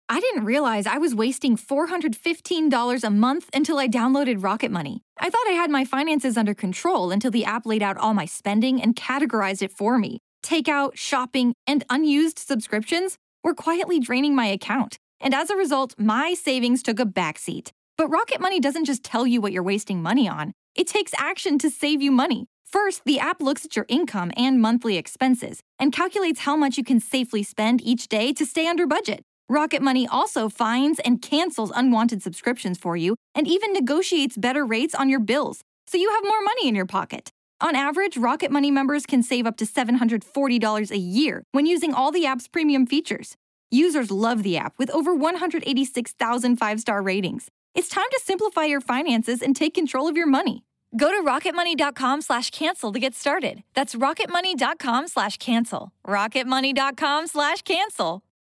I didn't realize I was wasting $415 a month until I downloaded Rocket Money. I thought I had my finances under control until the app laid out all my spending and categorized it for me. Takeout, shopping, and unused subscriptions were quietly draining my account. And as a result, my savings took a backseat. But Rocket Money doesn't just tell you what you're wasting money on, it takes action to save you money. First, the app looks at your income and monthly expenses and calculates how much you can safely spend each day to stay under budget. Rocket Money also finds and cancels unwanted subscriptions for you and even negotiates better rates on your bills, so you have more money in your pocket. On average, Rocket Money members can save up to $740 a year when using all the app's premium features. Users love the app with over 186,000 five star ratings. It's time to simplify your finances and take control of your money. Go to rocketmoney.com slash cancel to get started. That's rocketmoney.com slash cancel. Rocketmoney.com slash cancel.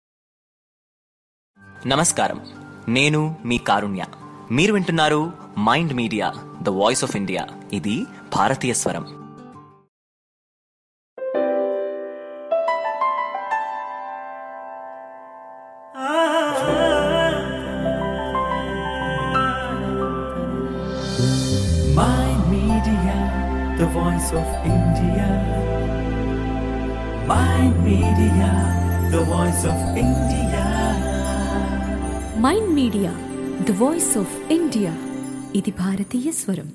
నమస్కారం నేను మీ కారుణ్య మీరు వింటున్నారు Mind media the voice of India ఇది భారతీయ స్వరం Mind Media, the voice of India. Mind Media, the voice of India. Mind media the voice of India ఇది భారతీయ స్వరం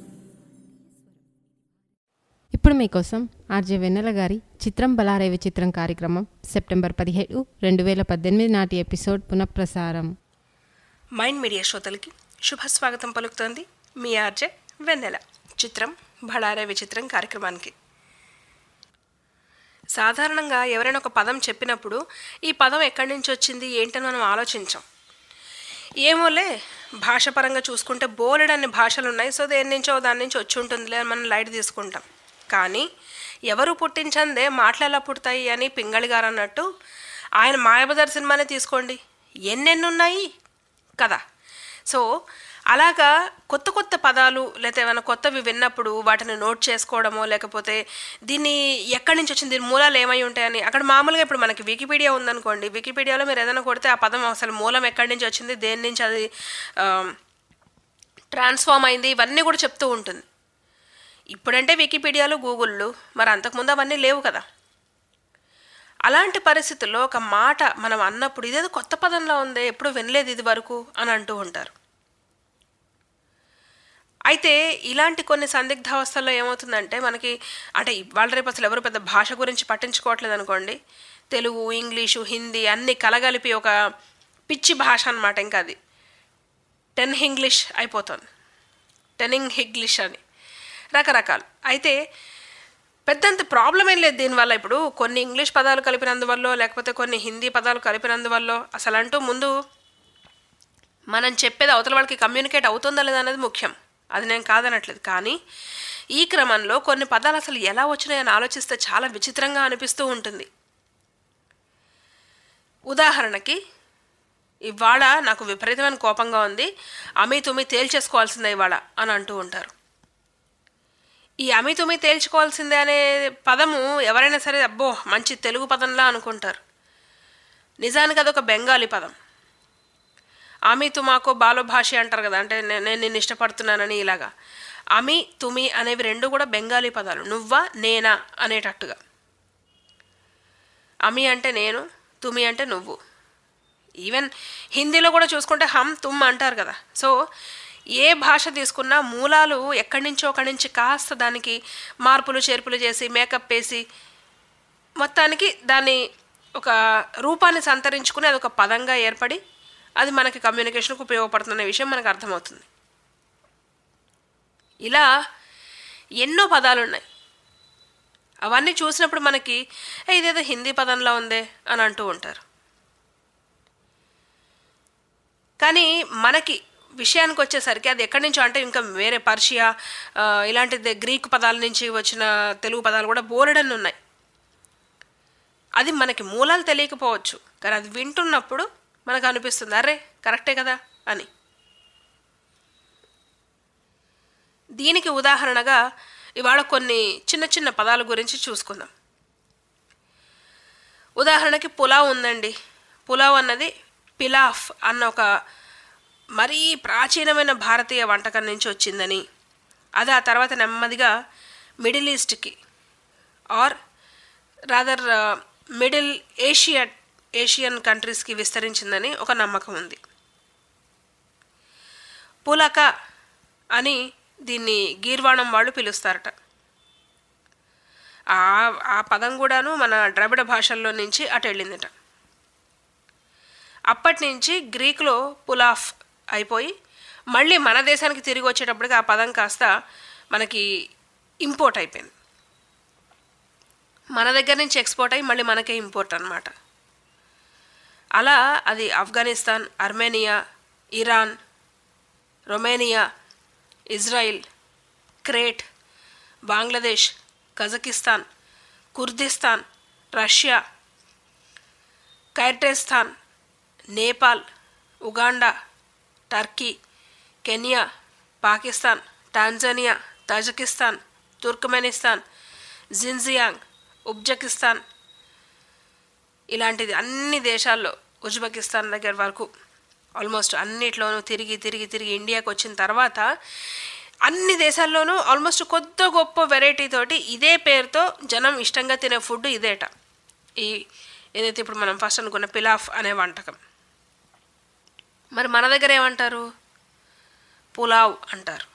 ఇప్పుడు మీకోసం ఆర్జే వెన్నెల గారి చిత్రం బలారేవి చిత్రం కార్యక్రమం సెప్టెంబర్ పదిహేడు రెండు వేల పద్దెనిమిది నాటి ఎపిసోడ్ పునఃప్రసారం మైండ్ మీడియా శ్రోతలకి శుభస్వాగతం పలుకుతోంది మీ ఆర్జే వెన్నెల చిత్రం బళారే విచిత్రం కార్యక్రమానికి సాధారణంగా ఎవరైనా ఒక పదం చెప్పినప్పుడు ఈ పదం ఎక్కడి నుంచి వచ్చింది ఏంటని మనం ఆలోచించాం ఏమోలే భాషపరంగా చూసుకుంటే బోలెడన్ని భాషలు ఉన్నాయి సో దేని నుంచో దాని నుంచి వచ్చి ఉంటుందిలే అని మనం లైట్ తీసుకుంటాం కానీ ఎవరు పుట్టించందే మాటలు ఎలా పుడతాయి అని పింగళి గారు అన్నట్టు ఆయన మాయబజార్ సినిమానే తీసుకోండి ఎన్నెన్ని ఉన్నాయి కదా సో అలాగా కొత్త కొత్త పదాలు లేకపోతే ఏమైనా కొత్తవి విన్నప్పుడు వాటిని నోట్ చేసుకోవడమో లేకపోతే దీన్ని ఎక్కడి నుంచి వచ్చింది దీని మూలాలు ఏమై ఉంటాయని అక్కడ మామూలుగా ఇప్పుడు మనకి వికీపీడియా ఉందనుకోండి వికీపీడియాలో మీరు ఏదైనా కొడితే ఆ పదం అసలు మూలం ఎక్కడి నుంచి వచ్చింది దేని నుంచి అది ట్రాన్స్ఫామ్ అయింది ఇవన్నీ కూడా చెప్తూ ఉంటుంది ఇప్పుడంటే వికీపీడియాలు గూగుళ్ళు మరి అంతకుముందు అవన్నీ లేవు కదా అలాంటి పరిస్థితుల్లో ఒక మాట మనం అన్నప్పుడు ఇదేదో కొత్త పదంలో ఉంది ఎప్పుడు వినలేదు ఇది వరకు అని అంటూ ఉంటారు అయితే ఇలాంటి కొన్ని సందిగ్ధావస్థల్లో ఏమవుతుందంటే మనకి అంటే ఇవాళ రేపు అసలు ఎవరు పెద్ద భాష గురించి పట్టించుకోవట్లేదు అనుకోండి తెలుగు ఇంగ్లీషు హిందీ అన్నీ కలగలిపి ఒక పిచ్చి భాష అనమాట ఇంకా అది టెన్ హింగ్లీష్ అయిపోతుంది టెనింగ్ హింగ్లీష్ అని రకరకాలు అయితే పెద్దంత ప్రాబ్లం ఏం లేదు దీనివల్ల ఇప్పుడు కొన్ని ఇంగ్లీష్ పదాలు కలిపినందువల్ల లేకపోతే కొన్ని హిందీ పదాలు కలిపినందువల్ల అసలు అంటూ ముందు మనం చెప్పేది అవతల వాళ్ళకి కమ్యూనికేట్ అవుతుందా లేదా అనేది ముఖ్యం అది నేను కాదనట్లేదు కానీ ఈ క్రమంలో కొన్ని పదాలు అసలు ఎలా వచ్చినాయని ఆలోచిస్తే చాలా విచిత్రంగా అనిపిస్తూ ఉంటుంది ఉదాహరణకి ఇవాళ నాకు విపరీతమైన కోపంగా ఉంది అమి తుమి తేల్చేసుకోవాల్సిందే ఇవాళ అని అంటూ ఉంటారు ఈ అమి తుమి తేల్చుకోవాల్సిందే అనే పదము ఎవరైనా సరే అబ్బో మంచి తెలుగు పదంలా అనుకుంటారు నిజానికి అదొక బెంగాలీ పదం ఆమె తుమాకో బాలో భాష అంటారు కదా అంటే నే- నేను నిన్ను ఇష్టపడుతున్నానని ఇలాగా అమి తుమి అనేవి రెండు కూడా బెంగాలీ పదాలు నువ్వా నేనా అనేటట్టుగా అమి అంటే నేను తుమి అంటే నువ్వు ఈవెన్ హిందీలో కూడా చూసుకుంటే హమ్ తుమ్ అంటారు కదా సో ఏ భాష తీసుకున్నా మూలాలు ఎక్కడి నుంచో ఒకడి నుంచి కాస్త దానికి మార్పులు చేర్పులు చేసి మేకప్ వేసి మొత్తానికి దాన్ని ఒక రూపాన్ని సంతరించుకుని అది ఒక పదంగా ఏర్పడి అది మనకి కమ్యూనికేషన్కి ఉపయోగపడుతున్న విషయం మనకు అర్థమవుతుంది ఇలా ఎన్నో పదాలు ఉన్నాయి అవన్నీ చూసినప్పుడు మనకి "ఏ, ఇదేదో హిందీ పదంలో ఉందే అని అంటూ ఉంటారు కానీ మనకి విషయానికి వచ్చేసరికి అది ఎక్కడి నుంచో అంటే ఇంకా వేరే పర్షియా ఆ, ఇలాంటి ద- గ్రీక్ పదాల నుంచి వచ్చిన తెలుగు పదాలు కూడా బోలెడన్ని ఉన్నాయి అది మనకి మూలాలు తెలియకపోవచ్చు కానీ అది వింటున్నప్పుడు మనకు అనిపిస్తుంది అరే కరెక్టే కదా అని దీనికి ఉదాహరణగా ఇవాళ కొన్ని చిన్న చిన్న పదాల గురించి చూసుకుందాం ఉదాహరణకి పులావ్ ఉందండి పులావ్ అన్నది పిలాఫ్ అన్న ఒక మరీ ప్రాచీనమైన భారతీయ వంటకం నుంచి వచ్చిందని అది ఆ తర్వాత నెమ్మదిగా మిడిల్ ఈస్ట్కి or rather middle Asia Asian కంట్రీస్కి విస్తరించిందని ఒక నమ్మకం ఉంది పులక అని దీన్ని గీర్వాణం వాళ్ళు పిలుస్తారట ఆ ఆ పదం కూడాను మన ద్రవిడ భాషల్లో నుంచి అటు వెళ్ళిందట అప్పటి నుంచి గ్రీకులో పులాఫ్ అయిపోయి మళ్ళీ మన దేశానికి తిరిగి వచ్చేటప్పటికి ఆ పదం కాస్త మనకి ఇంపోర్ట్ అయిపోయింది మన దగ్గర నుంచి ఎక్స్పోర్ట్ అయ్యి మళ్ళీ మనకే ఇంపోర్ట్ అనమాట అలా అది Afghanistan Armenia Iran Romania Israel Crete Bangladesh Kazakhstan Kurdistan Russia Kyrgyzstan Nepal Uganda Turkey Kenya Pakistan Tanzania Tajikistan Turkmenistan Xinjiang Uzbekistan ఇలాంటిది అన్ని దేశాల్లో ఉజ్బెకిస్తాన్ దగ్గర వరకు ఆల్మోస్ట్ అన్నిట్లోనూ తిరిగి తిరిగి తిరిగి ఇండియాకి వచ్చిన తర్వాత అన్ని దేశాల్లోనూ ఆల్మోస్ట్ కొత్త గొప్ప వెరైటీ తోటి ఇదే పేరుతో జనం ఇష్టంగా తినే ఫుడ్ ఇదేట ఈ ఏదైతే ఇప్పుడు మనం ఫస్ట్ అనుకున్న పిలాఫ్ అనే వంటకం మరి మన దగ్గర ఏమంటారు పులావ్ అంటారు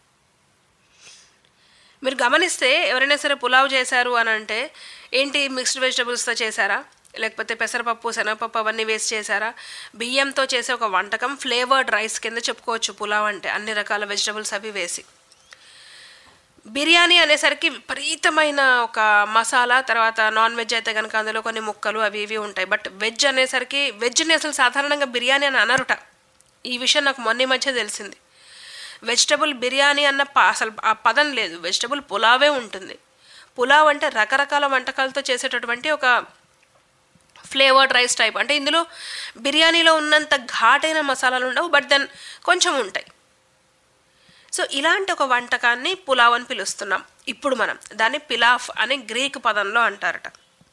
మీరు గమనిస్తే ఎవరైనా సరే పులావ్ చేశారు అని అంటే ఏంటి మిక్స్డ్ వెజిటబుల్స్తో చేశారా లేకపోతే పెసరపప్పు శనగపప్పు అవన్నీ వేసి చేశారా బియ్యంతో చేసే ఒక వంటకం ఫ్లేవర్డ్ రైస్ కింద చెప్పుకోవచ్చు పులావ్ అంటే అన్ని రకాల వెజిటబుల్స్ అవి వేసి బిర్యానీ అనేసరికి విపరీతమైన ఒక మసాలా తర్వాత నాన్ వెజ్ అయితే కనుక అందులో కొన్ని ముక్కలు అవి ఇవి ఉంటాయి బట్ వెజ్ అనేసరికి వెజ్ని అసలు సాధారణంగా బిర్యానీ అని అనరుట ఈ విషయం నాకు మొన్న ఈ మధ్య తెలిసింది వెజిటబుల్ బిర్యానీ అన్న ప అసలు ఆ పదం లేదు వెజిటబుల్ పులావే ఉంటుంది పులావ్ అంటే రకరకాల వంటకాలతో చేసేటటువంటి ఒక ఫ్లేవర్డ్ రైస్ టైప్ అంటే ఇందులో బిర్యానీలో ఉన్నంత ఘాటైన మసాలాలు ఉండవు బట్ దెన్ కొంచెం ఉంటాయి సో ఇలాంటి ఒక వంటకాన్ని పులావ్ అని పిలుస్తున్నాం ఇప్పుడు మనం దాన్ని పిలాఫ్ అని గ్రీక్ పదంలో అంటారట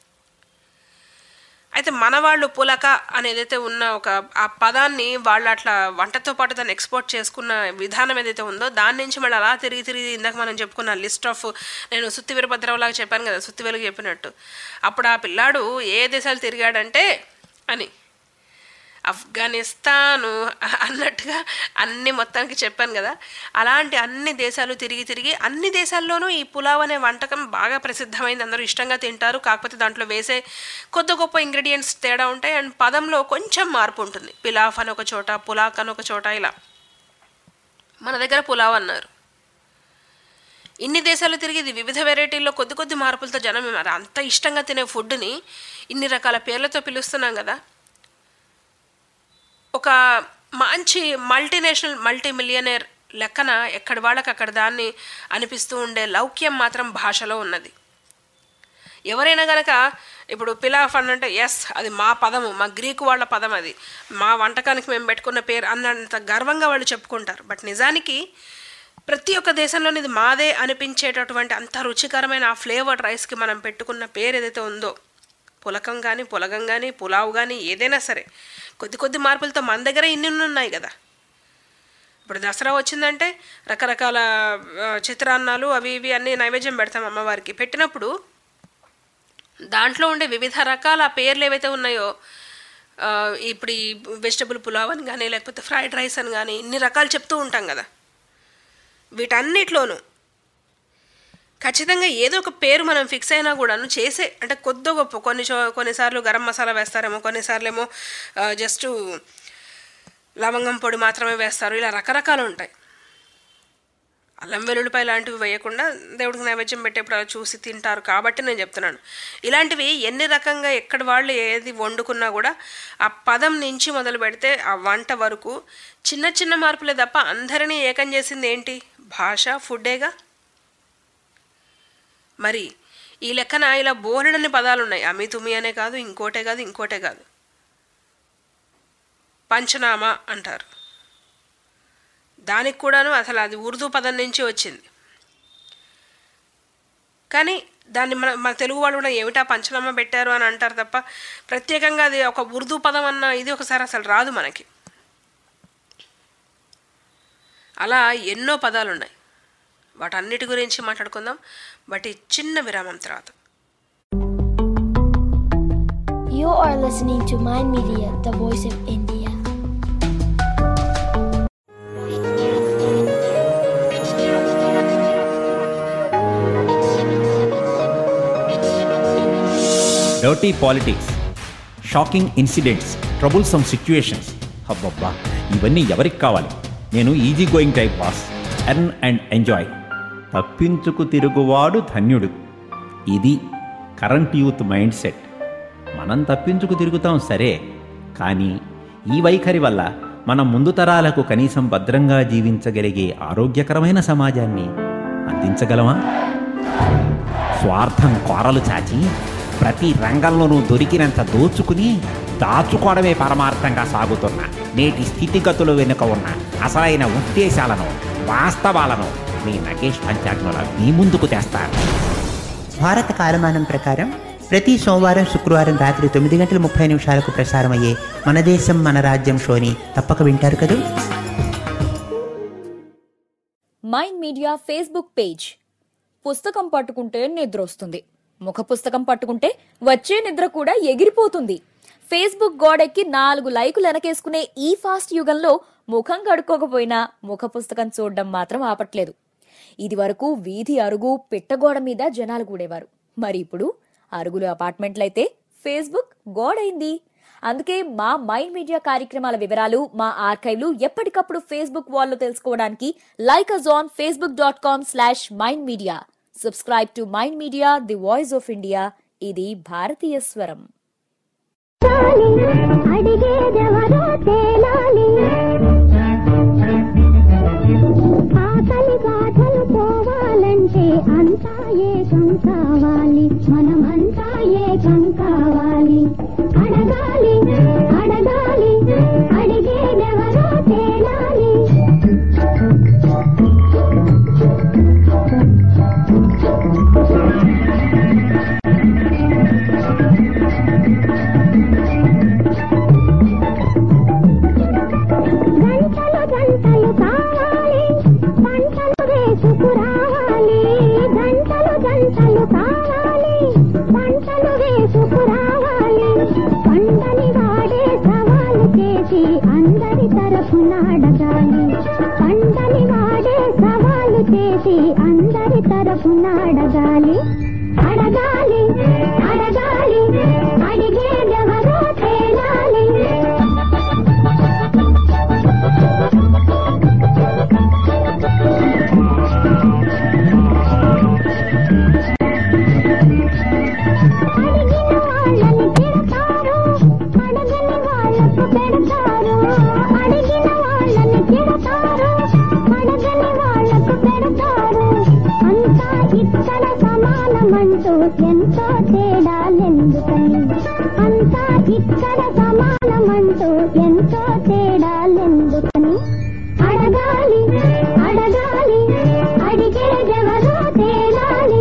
అయితే మన వాళ్ళు పులక అనేదైతే ఉన్న ఒక ఆ పదాన్ని వాళ్ళు అట్లా వంటతో పాటు దాన్ని ఎక్స్పోర్ట్ చేసుకున్న విధానం ఏదైతే ఉందో దాని నుంచి మళ్ళీ అలా తిరిగి తిరిగి ఇందాక మనం చెప్పుకున్న లిస్ట్ ఆఫ్ నేను సుత్తి వీరభద్రవలాగా చెప్పాను కదా సుత్తి వెలుగు చెప్పినట్టు అప్పుడు ఆ పిల్లాడు ఏ దేశాలు తిరిగాడంటే అని ఆఫ్ఘనిస్తాను అన్నట్టుగా అన్ని మొత్తానికి చెప్పాను కదా అలాంటి అన్ని దేశాలు తిరిగి తిరిగి అన్ని దేశాల్లోనూ ఈ పులావ్ అనే వంటకం బాగా ప్రసిద్ధమైంది అందరూ ఇష్టంగా తింటారు కాకపోతే దాంట్లో వేసే కొత్త గొప్ప ఇంగ్రీడియంట్స్ తేడా ఉంటాయి అండ్ పదంలో కొంచెం మార్పు ఉంటుంది పిలాఫ్ అని ఒక చోట పులాక్ అని ఒక చోట ఇలా మన దగ్గర పులావ్ అన్నారు ఇన్ని దేశాలు తిరిగి ఇది వివిధ వెరైటీల్లో కొద్ది కొద్ది మార్పులతో జనం మరి అంత ఇష్టంగా తినే ఫుడ్ని ఇన్ని రకాల పేర్లతో పిలుస్తున్నాం కదా ఒక మంచి మల్టీనేషనల్ మల్టీ మిలియనేర్ లెక్కన ఎక్కడి వాళ్ళకి అక్కడ దాన్ని అనిపిస్తూ ఉండే లౌక్యం మాత్రం భాషలో ఉన్నది ఎవరైనా గనక ఇప్పుడు పిలాఫ్ అనంటే ఎస్ అది మా పదము మా గ్రీకు వాళ్ళ పదం అది మా వంటకానికి మేము పెట్టుకున్న పేరు అన్నంత గర్వంగా వాళ్ళు చెప్పుకుంటారు బట్ నిజానికి ప్రతి ఒక్క దేశంలోని ఇది మాదే అనిపించేటటువంటి అంత రుచికరమైన ఆ ఫ్లేవర్డ్ రైస్కి మనం పెట్టుకున్న పేరు ఏదైతే ఉందో పులకం కానీ పులగం కానీ పులావ్ కానీ ఏదైనా సరే కొద్ది కొద్ది మార్పులతో మన దగ్గర ఇన్ని ఉన్నాయి కదా ఇప్పుడు దసరా వచ్చిందంటే రకరకాల ఆ, చిత్రాన్నాలు అవి ఇవి అన్నీ నైవేద్యం పెడతాం అమ్మవారికి పెట్టినప్పుడు దాంట్లో ఉండే వివిధ రకాల పేర్లు ఏవైతే ఉన్నాయో ఆ, ఇప్పుడు ఈ వెజిటబుల్ పులావ్ అని కానీ లేకపోతే ఫ్రైడ్ రైస్ అని కానీ ఇన్ని రకాలు చెప్తూ ఉంటాం కదా వీటన్నిటిలోనూ ఖచ్చితంగా ఏదో ఒక పేరు మనం ఫిక్స్ అయినా కూడాను చేసే అంటే కొద్ది గొప్ప కొన్ని చో- కొన్నిసార్లు గరం మసాలా వేస్తారేమో కొన్నిసార్లు ఏమో జస్ట్ లవంగం పొడి మాత్రమే వేస్తారు ఇలా రకరకాలు ఉంటాయి అల్లం వెల్లుల్లిపాయ లాంటివి వేయకుండా దేవుడికి నైవేద్యం పెట్టేప్పుడు అలా చూసి తింటారు కాబట్టి నేను చెప్తున్నాను ఇలాంటివి ఎన్ని రకంగా ఎక్కడ వాళ్ళు ఏది వండుకున్నా కూడా ఆ పదం నుంచి మొదలు పెడితే ఆ వంట వరకు చిన్న చిన్న మార్పులే తప్ప అందరినీ ఏకం చేసింది ఏంటి భాష ఫుడ్డేగా మరి ఈ లెక్కన ఇలా బోలెడని పదాలు ఉన్నాయి అమి తుమి అనే కాదు ఇంకోటే కాదు ఇంకోటే కాదు పంచనామా అంటారు దానికి కూడాను అసలు అది ఉర్దూ పదం నుంచి వచ్చింది కానీ దాన్ని మన మన తెలుగు వాళ్ళు కూడా ఏమిటా పంచనమ్మ పెట్టారు అని అంటారు తప్ప ప్రత్యేకంగా అది ఒక ఉర్దూ పదం అన్న ఇది ఒకసారి అసలు రాదు మనకి అలా ఎన్నో పదాలు ఉన్నాయి వాటన్నిటి గురించి మాట్లాడుకుందాం బట్ ఈ చిన్న విరామం తర్వాత You are listening to Mind Media, the voice of India. Dirty politics shocking incidents troublesome situations అబ్బబ్బా ఇవన్నీ ఎవరికి కావాలి నేను easy going type boss earn and enjoy తప్పించుకు తిరుగువాడు ధన్యుడు ఇది కరెంట్ యూత్ మైండ్ సెట్ మనం తప్పించుకు తిరుగుతాం సరే కానీ ఈ వైఖరి వల్ల మనం ముందు తరాలకు కనీసం భద్రంగా జీవించగలిగే ఆరోగ్యకరమైన సమాజాన్ని అందించగలమా స్వార్థం కోరలు చాచి ప్రతి రంగంలోనూ దొరికినంత దోచుకుని దాచుకోవడమే పరమార్థంగా సాగుతున్న నేటి స్థితిగతులు వెనుక ఉన్న అసలైన ఉద్దేశాలను వాస్తవాలను మీ నగేష్ పంచాగ్నుల మీ ముందుకు తెస్తారు భారత కాలమానం ప్రకారం ప్రతి సోమవారం శుక్రవారం రాత్రి తొమ్మిది గంటల ముప్పై నిమిషాలకు ప్రసారమయ్యే మన దేశం మన రాజ్యం షోని తప్పక వింటారు కదూ మైండ్ మీడియా ఫేస్బుక్ పేజ్ పుస్తకం పట్టుకుంటే నిద్ర వస్తుంది ముఖ పుస్తకం పట్టుకుంటే వచ్చే నిద్ర కూడా ఎగిరిపోతుంది ఫేస్బుక్ గోడెక్కి నాలుగు లైకులు వెనకేసుకునే ఈ ఫాస్ట్ యుగంలో ముఖం కడుక్కోకపోయినా ముఖ పుస్తకం చూడడం మాత్రం ఆపట్లేదు ఇది వరకు వీధి అరుగు పిట్టగోడ మీద జనాలు కూడేవారు మరి ఇప్పుడు అరుగులు అపార్ట్మెంట్లయితే ఫేస్బుక్ గోడైంది అందుకే మా మైండ్ మీడియా కార్యక్రమాల వివరాలు మా ఆర్కైవ్లు ఎప్పటికప్పుడు ఫేస్బుక్ వాల్లో తెలుసుకోవడానికి like us on Facebook dot com slash mind media subscribe to mind media the voice of India ఇది భారతీయ స్వరం అడిగేదెవరో తేలాలి ఆకలి బాధలు పోవాలంటే అంతా ఏకం కావాలి మనమంతా ఏకం కావాలి అడగాలి అడగాలి అడిగేదెవరో తేలాలి గంటలు గంటలు కావాలి పంటలు వేసుకురావాలి గంటలు గంటలు కావాలి పంటలు వేసుకురావాలి పండని వాడే సవాలు చేసి అందరి తరఫున అడగాలి పండని వాడే సవాలు చేసి అందరి తరఫున అడగాలి అడగాలి అడగాలి అడిగేదెవరో తేలాలి అడిగిన వాళ్ళని తిడతారు అడగని వాళ్ళకు పెడతారు అడిగిన వాళ్ళని తిడతారు అడగని వాళ్ళకు పెడతారు అంతా ఇక్కడ సమానమంటూ ఎంతో తేడాలెందుకని అంతా ఇక్కడ సమానమంటూ ఎంతో తేడాలెందుకని అడగాలి అడగాలి అడిగేదెవరో తేలాలి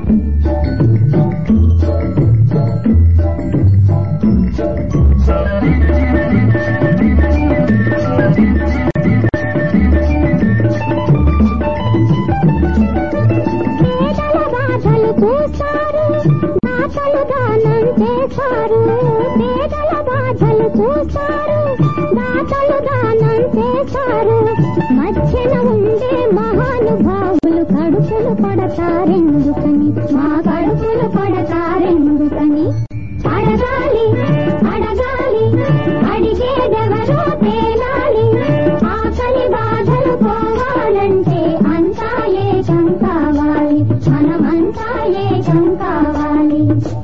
పేదల బాధలు చూస్తారు దాతలు దానం చేశారు పేదల బాధలు చూస్తారు దాతలు దానం చేశారు మధ్యన ఉండే మహానుభావులు కడుపులు పడతారెందుకని మా కడుపులు పడతారెందుకని అడగాలి అడగాలి అడిగేదెవరో తేలాలి ఆకలి బాధలు పోవాలంటే అంతా ఏకం కావాలి మనమంతా ఏకం కావాలి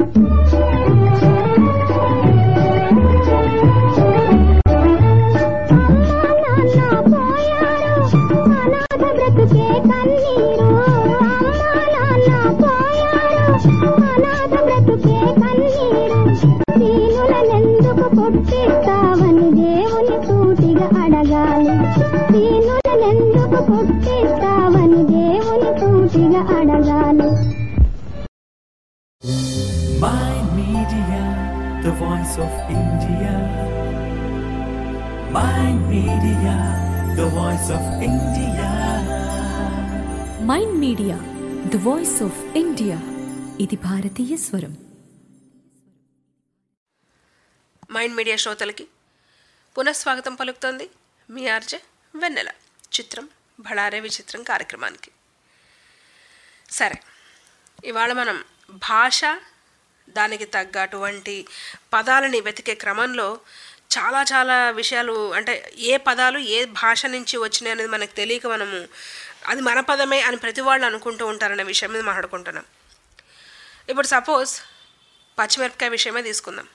అమ్మా నాన్న పోయారు అనాథ బ్రతుకే కన్నీరు అమ్మా నాన్న పోయారు అనాథ బ్రతుకే కన్నీరు దీనులనెందుకు పుట్టిస్తావని దేవుని సూటిగా అడగాలి దీనులనెందుకు పుట్టిస్తావని దేవుని సూటిగా అడగాలి the voice of India. Mind Media, the voice of India. Mind media the voice of India ఇది భారతీయ స్వరం మైండ్ మీడియా శ్రోతలకి పునఃస్వాగతం పలుకుతోంది మీ ఆర్జే వెన్నెల చిత్రం బళారే విచిత్రం కార్యక్రమానికి సరే ఇవాళ మనం భాష దానికి తగ్గటువంటి పదాలని వెతికే క్రమంలో చాలా చాలా విషయాలు అంటే ఏ పదాలు ఏ భాష నుంచి వచ్చినాయి అనేది మనకు తెలియక మనము అది మన పదమే అని ప్రతి వాళ్ళు అనుకుంటూ ఉంటారనే విషయం మీద మాట్లాడుకుంటున్నాం ఇప్పుడు సపోజ్ పచ్చిమిరపకాయ విషయమే తీసుకుందాం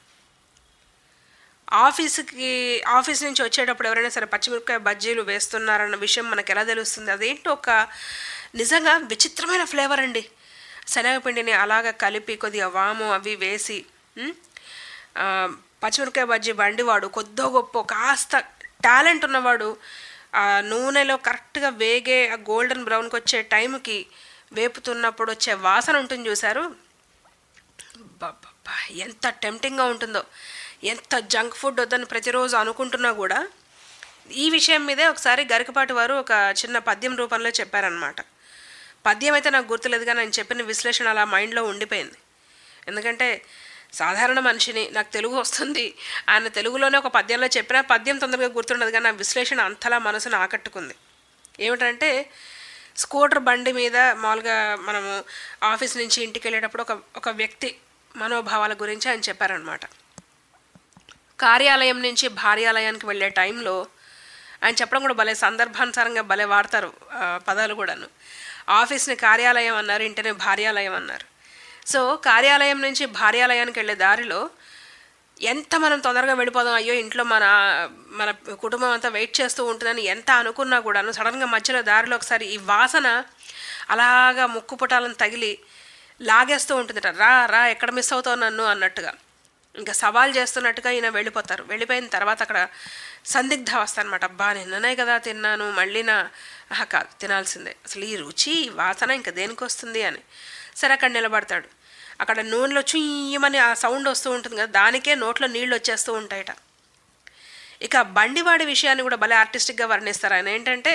ఆఫీస్కి ఆఫీస్ నుంచి వచ్చేటప్పుడు ఎవరైనా సరే పచ్చిమిరపకాయ బజ్జీలు వేస్తున్నారన్న విషయం మనకు ఎలా తెలుస్తుంది అదేంటో ఒక నిజంగా విచిత్రమైన ఫ్లేవర్ అండి శనగపిండిని అలాగ కలిపి కొద్దిగా వాము అవి వేసి ఉమ్, ఆ, పచ్చిమిరపకాయ బజ్జీ బండివాడు కొద్దో గొప్ప కాస్త టాలెంట్ ఉన్నవాడు ఆ నూనెలో కరెక్ట్గా వేగే ఆ గోల్డెన్ బ్రౌన్కి వచ్చే టైంకి వేపుతున్నప్పుడు వచ్చే వాసన ఉంటుంది చూసారు అబ్బబ్బబ్బా, ఎంత టెంప్టింగ్గా ఉంటుందో ఎంత జంక్ ఫుడ్ వద్దని ప్రతిరోజు అనుకుంటున్నా కూడా ఈ విషయం మీదే ఒకసారి గరికపాటి వారు ఒక చిన్న పద్యం రూపంలో చెప్పారనమాట పద్యం అయితే నాకు గుర్తులేదు కానీ ఆయన చెప్పిన విశ్లేషణ అలా మైండ్లో ఉండిపోయింది ఎందుకంటే సాధారణ మనిషిని నాకు తెలుగు వస్తుంది ఆయన తెలుగులోనే ఒక పద్యంలో చెప్పిన పద్యం తొందరగా గుర్తుండదు కానీ ఆ విశ్లేషణ అంతలా మనసును ఆకట్టుకుంది ఏమిటంటే స్కూటర్ బండి మీద మామూలుగా మనము ఆఫీస్ నుంచి ఇంటికి వెళ్ళేటప్పుడు ఒక ఒక వ్యక్తి మనోభావాల గురించి ఆయన చెప్పారనమాట కార్యాలయం నుంచి భార్యాలయానికి వెళ్ళే టైంలో ఆయన చెప్పడం కూడా భలే సందర్భానుసారంగా భలే వాడతారు ఆ, పదాలు కూడాను ఆఫీస్ని కార్యాలయం అన్నారు ఇంటనే భార్యాలయం అన్నారు సో కార్యాలయం నుంచి భార్యాలయానికి వెళ్ళే దారిలో ఎంత మనం తొందరగా వెళ్ళిపోదాం అయ్యో ఇంట్లో మన మన కుటుంబం అంతా వెయిట్ చేస్తూ ఉంటుందని ఎంత అనుకున్నా కూడాను సడన్గా మధ్యలో దారిలో ఒకసారి ఈ వాసన అలాగా ముక్కు పుటాలను తగిలి లాగేస్తూ ఉంటుందట రా రా ఎక్కడ మిస్ అవుతావు నన్ను అన్నట్టుగా ఇంకా సవాల్ చేస్తున్నట్టుగా ఈయన వెళ్ళిపోతారు వెళ్ళిపోయిన తర్వాత అక్కడ సందిగ్ధ అవస్థ అనమాట అబ్బా నిన్ననే కదా తిన్నాను మళ్ళీ నా ఆహా కాదు తినాల్సిందే అసలు ఈ రుచి ఈ వాసన ఇంకా దేనికి వస్తుంది అని సరే అక్కడ నిలబడతాడు అక్కడ నూనెలో చుయ్యమని ఆ సౌండ్ వస్తూ ఉంటుంది కదా దానికే నోట్లో నీళ్ళు వచ్చేస్తూ ఉంటాయట ఇక బండివాడి విషయాన్ని కూడా భలే ఆర్టిస్టిక్గా వర్ణిస్తారు ఆయన ఏంటంటే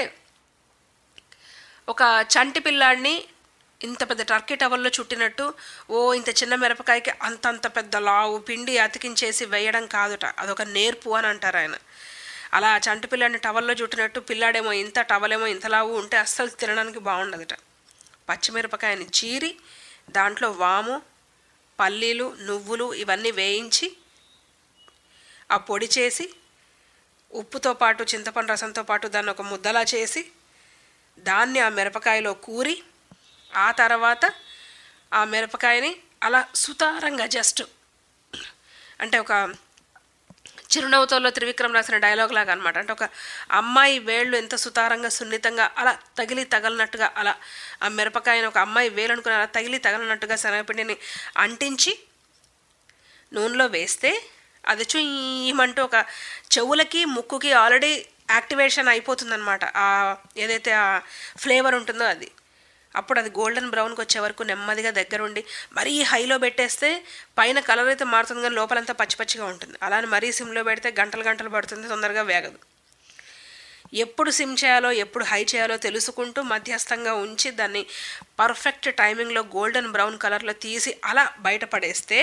ఒక చంటి పిల్లాడిని ఇంత పెద్ద టర్కీ టవల్లో చుట్టినట్టు ఓ ఇంత చిన్న మిరపకాయకి అంతంత పెద్ద లావు పిండి అతికించేసి వేయడం కాదుట అదొక నేర్పు అని అంటారు ఆయన అలా చంటి పిల్లాడిని టవల్లో చుట్టినట్టు పిల్లాడేమో ఇంత టవలేమో ఇంత లావు ఉంటే అస్సలు తినడానికి బాగుండదుట పచ్చిమిరపకాయని చీరి దాంట్లో వాము పల్లీలు నువ్వులు ఇవన్నీ వేయించి ఆ పొడి చేసి ఉప్పుతో పాటు చింతపండు రసంతో పాటు దాన్ని ఒక ముద్దలా చేసి దాన్ని ఆ మిరపకాయలో కూరి ఆ తర్వాత ఆ మిరపకాయని అలా సుతారంగా జస్ట్ అంటే ఒక చిరునవ్వుతోలో త్రివిక్రమ్ రాసిన డైలాగ్ లాగా అనమాట అంటే ఒక అమ్మాయి వేళ్ళు ఎంత సుతారంగా సున్నితంగా అలా తగిలి తగలనట్టుగా అలా ఆ మిరపకాయని ఒక అమ్మాయి వేలు అనుకుని అలా తగిలి తగలనట్టుగా శనగపిండిని అంటించి నూనెలో వేస్తే అది చుయ్యమంటూ ఒక చెవులకి ముక్కుకి ఆల్రెడీ యాక్టివేషన్ అయిపోతుందన్నమాట ఆ ఏదైతే ఆ ఫ్లేవర్ ఉంటుందో అది అప్పుడు అది గోల్డెన్ బ్రౌన్కి వచ్చే వరకు నెమ్మదిగా దగ్గరుండి మరీ హైలో పెట్టేస్తే పైన కలర్ అయితే మారుతుంది కానీ లోపలంతా పచ్చి పచ్చిగా ఉంటుంది అలానే మరీ సిమ్లో పెడితే గంటలు గంటలు పడుతుంది తొందరగా వేగదు ఎప్పుడు సిమ్ చేయాలో ఎప్పుడు హై చేయాలో తెలుసుకుంటూ మధ్యస్థంగా ఉంచి దాన్ని పర్ఫెక్ట్ టైమింగ్లో గోల్డెన్ బ్రౌన్ కలర్లో తీసి అలా బయటపడేస్తే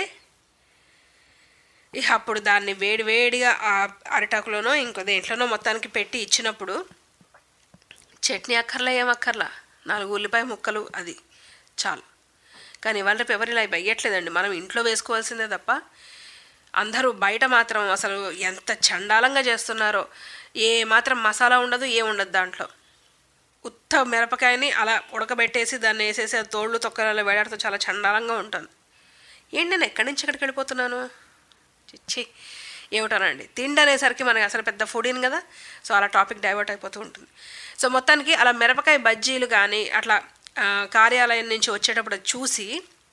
ఇక అప్పుడు దాన్ని వేడి వేడిగా ఆ అరిటాకులోనో ఇంకో దేంట్లోనో మొత్తానికి పెట్టి ఇచ్చినప్పుడు చట్నీ అక్కర్లా ఏం అక్కర్లా నాలుగు ఉల్లిపాయ ముక్కలు అది చాలు కానీ ఇవాళ రేపు ఎవరు ఇలా వెయ్యట్లేదండి మనం ఇంట్లో వేసుకోవాల్సిందే తప్ప అందరూ బయట మాత్రం అసలు ఎంత చండాలంగా చేస్తున్నారో ఏ మాత్రం మసాలా ఉండదు ఏ ఉండదు దాంట్లో ఉత్త మిరపకాయని అలా ఉడకబెట్టేసి దాన్ని వేసేసి ఆ తోళ్ళు తొక్కలలో వేడాడుతూ చాలా చండాలంగా ఉంటుంది ఏంటి నేను ఎక్కడి నుంచి ఎక్కడికి వెళ్ళిపోతున్నాను చిచ్చి ఏమిటోనండి తిండి అనేసరికి మనకి అసలు పెద్ద ఫుడీని కదా సో అలా టాపిక్ డైవర్ట్ అయిపోతూ ఉంటుంది సో మొత్తానికి అలా మిరపకాయ బజ్జీలు కానీ అట్లా ఆ, కార్యాలయం నుంచి వచ్చేటప్పుడు అది చూసి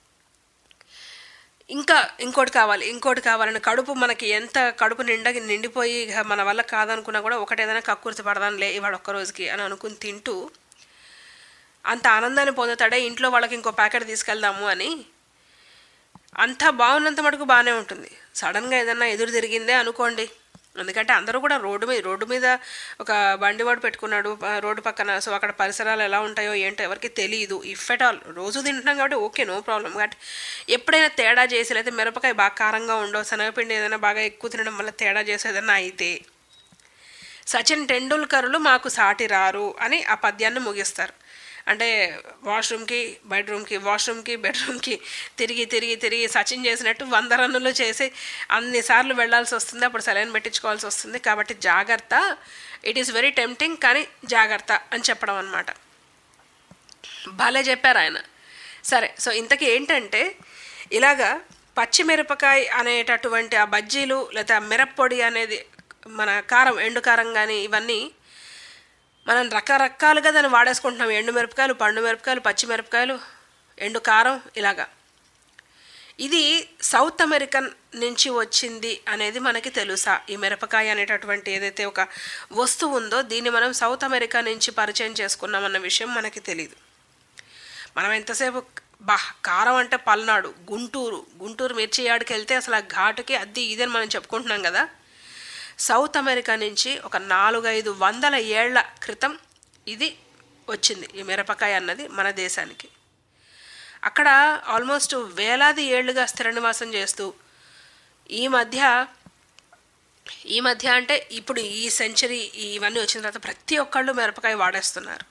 ఇంకా ఇంకోటి కావాలి ఇంకోటి కావాలని కడుపు మనకి ఎంత కడుపు నిండా నిండిపోయి ఇక మన వల్ల కాదనుకున్నా కూడా ఒకటి ఏదైనా కక్కుర్తి పడదాంలే ఇవాళ ఒక్క రోజుకి అని అనుకుని తింటూ అంత ఆనందాన్ని పొందుతాడే ఇంట్లో వాళ్ళకి ఇంకో ప్యాకెట్ తీసుకెళ్దాము అని అంతా బాగున్నంత మటుకు బాగానే ఉంటుంది సడన్గా ఏదన్నా ఎదురు తిరిగిందే అనుకోండి ఎందుకంటే అందరూ కూడా రోడ్డు మీద రోడ్డు మీద ఒక బండి వాడు పెట్టుకున్నాడు ఆ, రోడ్డు పక్కన సో అక్కడ పరిసరాలు ఎలా ఉంటాయో ఏంటో ఎవరికి తెలియదు ఇఫ్ ఎట్ ఆల్ రోజు తింటున్నాం కాబట్టి ఓకే నో ప్రాబ్లం బట్ ఎప్పుడైనా తేడా చేసి లేకపోతే మిరపకాయ బాగా కారంగా ఉండో శనగపిండి ఏదైనా బాగా ఎక్కువ తినడం వల్ల తేడా చేసి ఏదైనా అయితే సచిన్ టెండూల్కర్లు మాకు సాటి రారు అని ఆ పద్యాన్ని ముగిస్తారు అంటే వాష్రూమ్కి బెడ్రూమ్కి వాష్రూమ్కి బెడ్రూమ్కి తిరిగి తిరిగి తిరిగి సచిన్ చేసినట్టు వంద రన్నులు చేసి అన్నిసార్లు వెళ్ళాల్సి వస్తుంది అప్పుడు సెలైన్ పెట్టించుకోవాల్సి వస్తుంది కాబట్టి జాగ్రత్త ఇట్ ఈస్ వెరీ టెంప్టింగ్ కానీ జాగ్రత్త అని చెప్పడం అనమాట భలే చెప్పారు ఆయన సరే సో ఇంతకీ ఏంటంటే ఇలాగా పచ్చిమిరపకాయ అనేటటువంటి ఆ బజ్జీలు లేదా ఆ మిరప్పొడి అనేది మన కారం ఎండు కారం కానీ ఇవన్నీ మనం రకరకాలుగా దాన్ని వాడేసుకుంటున్నాం ఎండు మిరపకాయలు పండు మిరపకాయలు పచ్చిమిరపకాయలు ఎండు కారం ఇలాగా ఇది సౌత్ అమెరికన్ నుంచి వచ్చింది అనేది మనకి తెలుసా ఈ మిరపకాయ అనేటటువంటి ఏదైతే ఒక వస్తువు ఉందో దీన్ని మనం సౌత్ అమెరికా నుంచి పరిచయం చేసుకున్నామన్న విషయం మనకి తెలియదు మనం ఎంతసేపు బా కారం అంటే పల్నాడు గుంటూరు గుంటూరు మిర్చి యాడికి వెళ్తే అసలు ఆ ఘాటుకి అది ఇదని మనం చెప్పుకుంటున్నాం కదా సౌత్ అమెరికా నుంచి ఒక నాలుగైదు వందల ఏళ్ల క్రితం ఇది వచ్చింది ఈ మిరపకాయ అన్నది మన దేశానికి అక్కడ ఆల్మోస్ట్ వేలాది ఏళ్లుగా స్థిర నివాసం చేస్తూ ఈ మధ్య ఈ మధ్య అంటే ఇప్పుడు ఈ సెంచరీ ఇవన్నీ వచ్చిన తర్వాత ప్రతి ఒక్కళ్ళు మిరపకాయ వాడేస్తున్నారు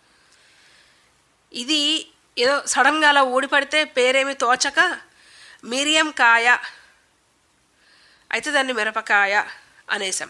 ఇది ఏదో సడన్గా అలా ఊడిపడితే పేరేమి తోచక మిరియం కాయ అయితే దాన్ని మిరపకాయ అనేసాం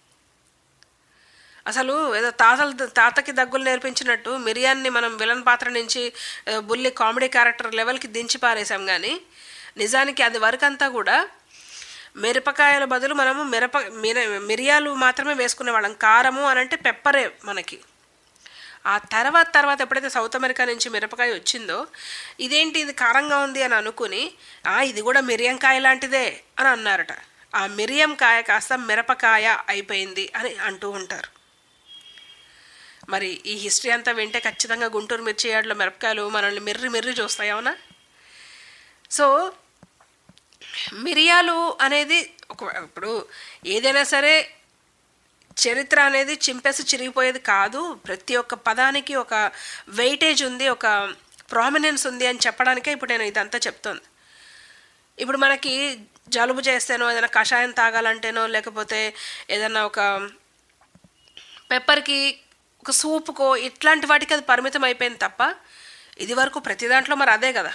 అసలు ఏదో తాతల తాతకి దగ్గులు నేర్పించినట్టు మిరియాన్ని మనం విలన్ పాత్ర నుంచి ఆ, బుల్లి కామెడీ క్యారెక్టర్ లెవెల్కి దించి పారేసాం కానీ నిజానికి అది వరకంతా కూడా మిరపకాయల బదులు మనము మిరప మిర మిరియాలు మాత్రమే వేసుకునే వాళ్ళం కారము అని అంటే పెప్పరే మనకి ఆ తర్వాత తర్వాత ఎప్పుడైతే సౌత్ అమెరికా నుంచి మిరపకాయ వచ్చిందో ఇదేంటి ఇది కారంగా ఉంది అని అనుకుని "ఆ, ఇది కూడా మిరియం కాయ లాంటిదే అని అన్నారట ఆ మిరియం కాయ కాస్త మిరపకాయ అయిపోయింది అని అంటూ ఉంటారు మరి ఈ హిస్టరీ అంతా వింటే ఖచ్చితంగా గుంటూరు మిర్చి యార్డులో మిరపకాయలు మనల్ని మిర్రి మిర్రి చూస్తాయి అవునా సో మిరియాలు అనేది ఒక ఇప్పుడు ఏదైనా సరే చరిత్ర అనేది చింపేసి చిరిగిపోయేది కాదు ప్రతి ఒక్క పదానికి ఒక వెయిటేజ్ ఉంది ఒక ప్రామినెన్స్ ఉంది అని చెప్పడానికే ఇప్పుడు నేను ఇదంతా చెప్తోంది ఇప్పుడు మనకి జలుబు చేస్తేనో ఏదైనా కషాయం తాగాలంటేనో లేకపోతే ఏదైనా ఒక పెప్పర్కి ఒక సూపుకో ఇట్లాంటి వాటికి అది పరిమితం అయిపోయింది తప్ప ఇది వరకు ప్రతి దాంట్లో మరి అదే కదా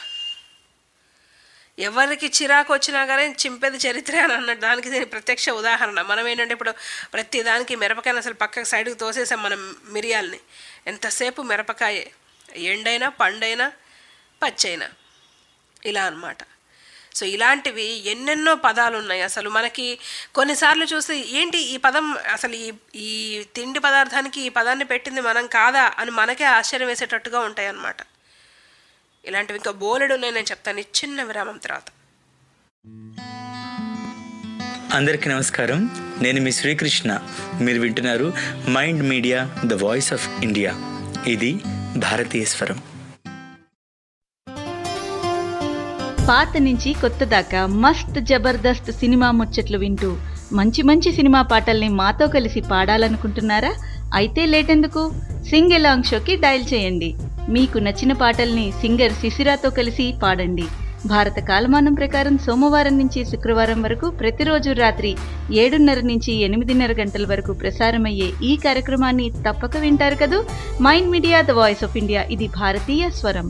ఎవరికి చిరాకు వచ్చినా కానీ చింపేది చరిత్ర అని అన్నట్టు దానికి దీని ప్రత్యక్ష ఉదాహరణ మనం ఏంటంటే ఇప్పుడు ప్రతి దానికి మిరపకాయని అసలు పక్కకి సైడ్కి తోసేసాం మనం మిరియాల్ని ఎంతసేపు మిరపకాయే ఎండైనా పండైనా పచ్చైనా ఇలా అన్నమాట సో ఇలాంటివి ఎన్నెన్నో పదాలు ఉన్నాయి అసలు మనకి కొన్నిసార్లు చూసి ఏంటి ఈ పదం అసలు ఈ ఈ తిండి పదార్థానికి ఈ పదాన్ని పెట్టింది మనం కాదా అని మనకే ఆశ్చర్యం వేసేటట్టుగా ఉంటాయి అన్నమాట ఇలాంటివి ఇంకా బోలెడు ఉన్నాయి నేను చెప్తాను ఈ చిన్న విరామం తర్వాత అందరికీ నమస్కారం నేను మీ శ్రీకృష్ణ మీరు వింటున్నారు Mind media the voice of India ఇది భారతీయ స్వరం పాత నుంచి కొత్త దాకా మస్త్ జబర్దస్త్ సినిమా ముచ్చట్లు వింటూ మంచి మంచి సినిమా పాటల్ని మాతో కలిసి పాడాలనుకుంటున్నారా అయితే లేటెందుకు సింగ్ ఎలాంగ్ షోకి డయల్ చేయండి మీకు నచ్చిన పాటల్ని సింగర్ శిశిరాతో కలిసి పాడండి భారత కాలమానం ప్రకారం సోమవారం నుంచి శుక్రవారం వరకు ప్రతిరోజు రాత్రి ఏడున్నర నుంచి ఎనిమిదిన్నర గంటల వరకు ప్రసారమయ్యే ఈ కార్యక్రమాన్ని తప్పక వింటారు కదూ Mind media the voice of India ఇది భారతీయ స్వరం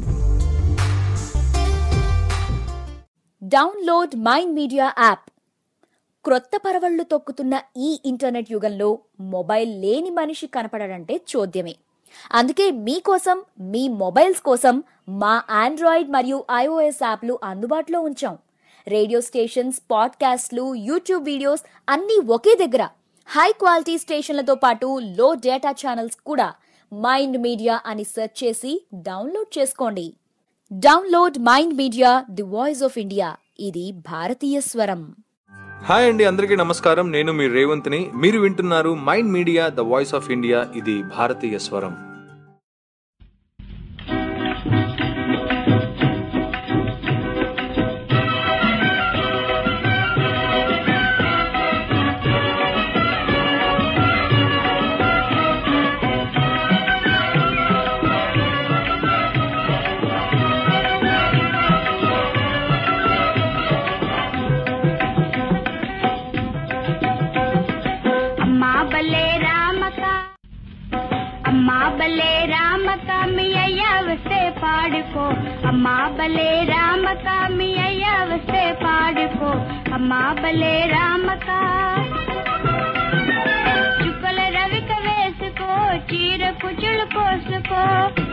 డౌన్లోడ్ మైండ్ మీడియా యాప్ క్రొత్త పరవళ్లు తొక్కుతున్న ఈ ఇంటర్నెట్ యుగంలో మొబైల్ లేని మనిషి కనపడడంటే చోద్యమే అందుకే మీకోసం మీ మొబైల్స్ కోసం మా ఆండ్రాయిడ్ మరియు ఐఓఎస్ యాప్లు అందుబాటులో ఉంచాం రేడియో స్టేషన్స్ పాడ్కాస్ట్లు యూట్యూబ్ వీడియోస్ అన్నీ ఒకే దగ్గర హై క్వాలిటీ స్టేషన్లతో పాటు లో డేటా ఛానల్స్ కూడా మైండ్ మీడియా అని సెర్చ్ చేసి డౌన్లోడ్ చేసుకోండి download Mind media the voice of India ఇది భారతీయ స్వరం హాయ్ అండి అందరికీ నమస్కారం నేను మీ రేవంత్ని మీరు వింటున్నారు Mind media the voice of India ఇది భారతీయ స్వరం అమ్మా బలే రామకామి అయ్యా వస్తే పాడుకో అమ్మా బలే రామకామి అయ్యా వస్తే పాడుకో అమ్మా బలే రామకా చుక్కల రవిక వేసుకో చీర కుచులు కోసుకో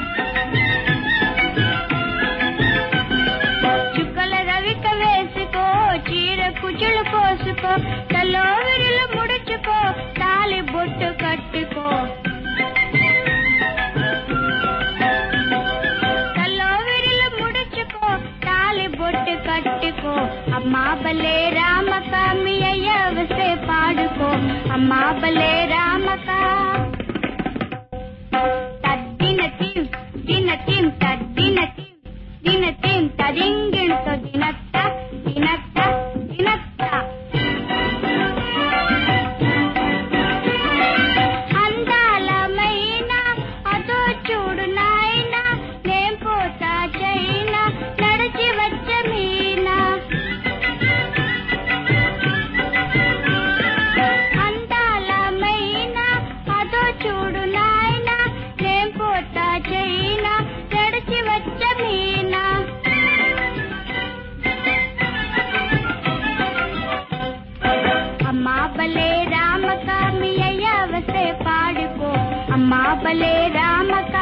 చుక్కల రవిక వేసుకో చీర కుచులు కోసుకో తలో విరులు ముడుచుకో తాలి బొట్టు కట్టుకో తలో విరులు ముడుచుకో తాలి బొట్టు కట్టుకో అమ్మా బలే రామకామి అయ్య వస్తే పాడుకో అమ్మా బలే రామకా తద్దిన తిం దిన తిం తద్దిన తిం దిన తిం తరింగిణతో దినత్త దినత్త దినత్త అందాలమైన అదో చూడు నాయనా నేం పోతా చైనా నడిచి వచ్చ మీనా అందాలమైన అదో చూడు నాయనా నేం పోతా చైనా నడిచి వచ్చ మీనా అమ్మా బలే రామకామి అయ్యా వస్తే పాడుకో అమ్మా బలే రామకా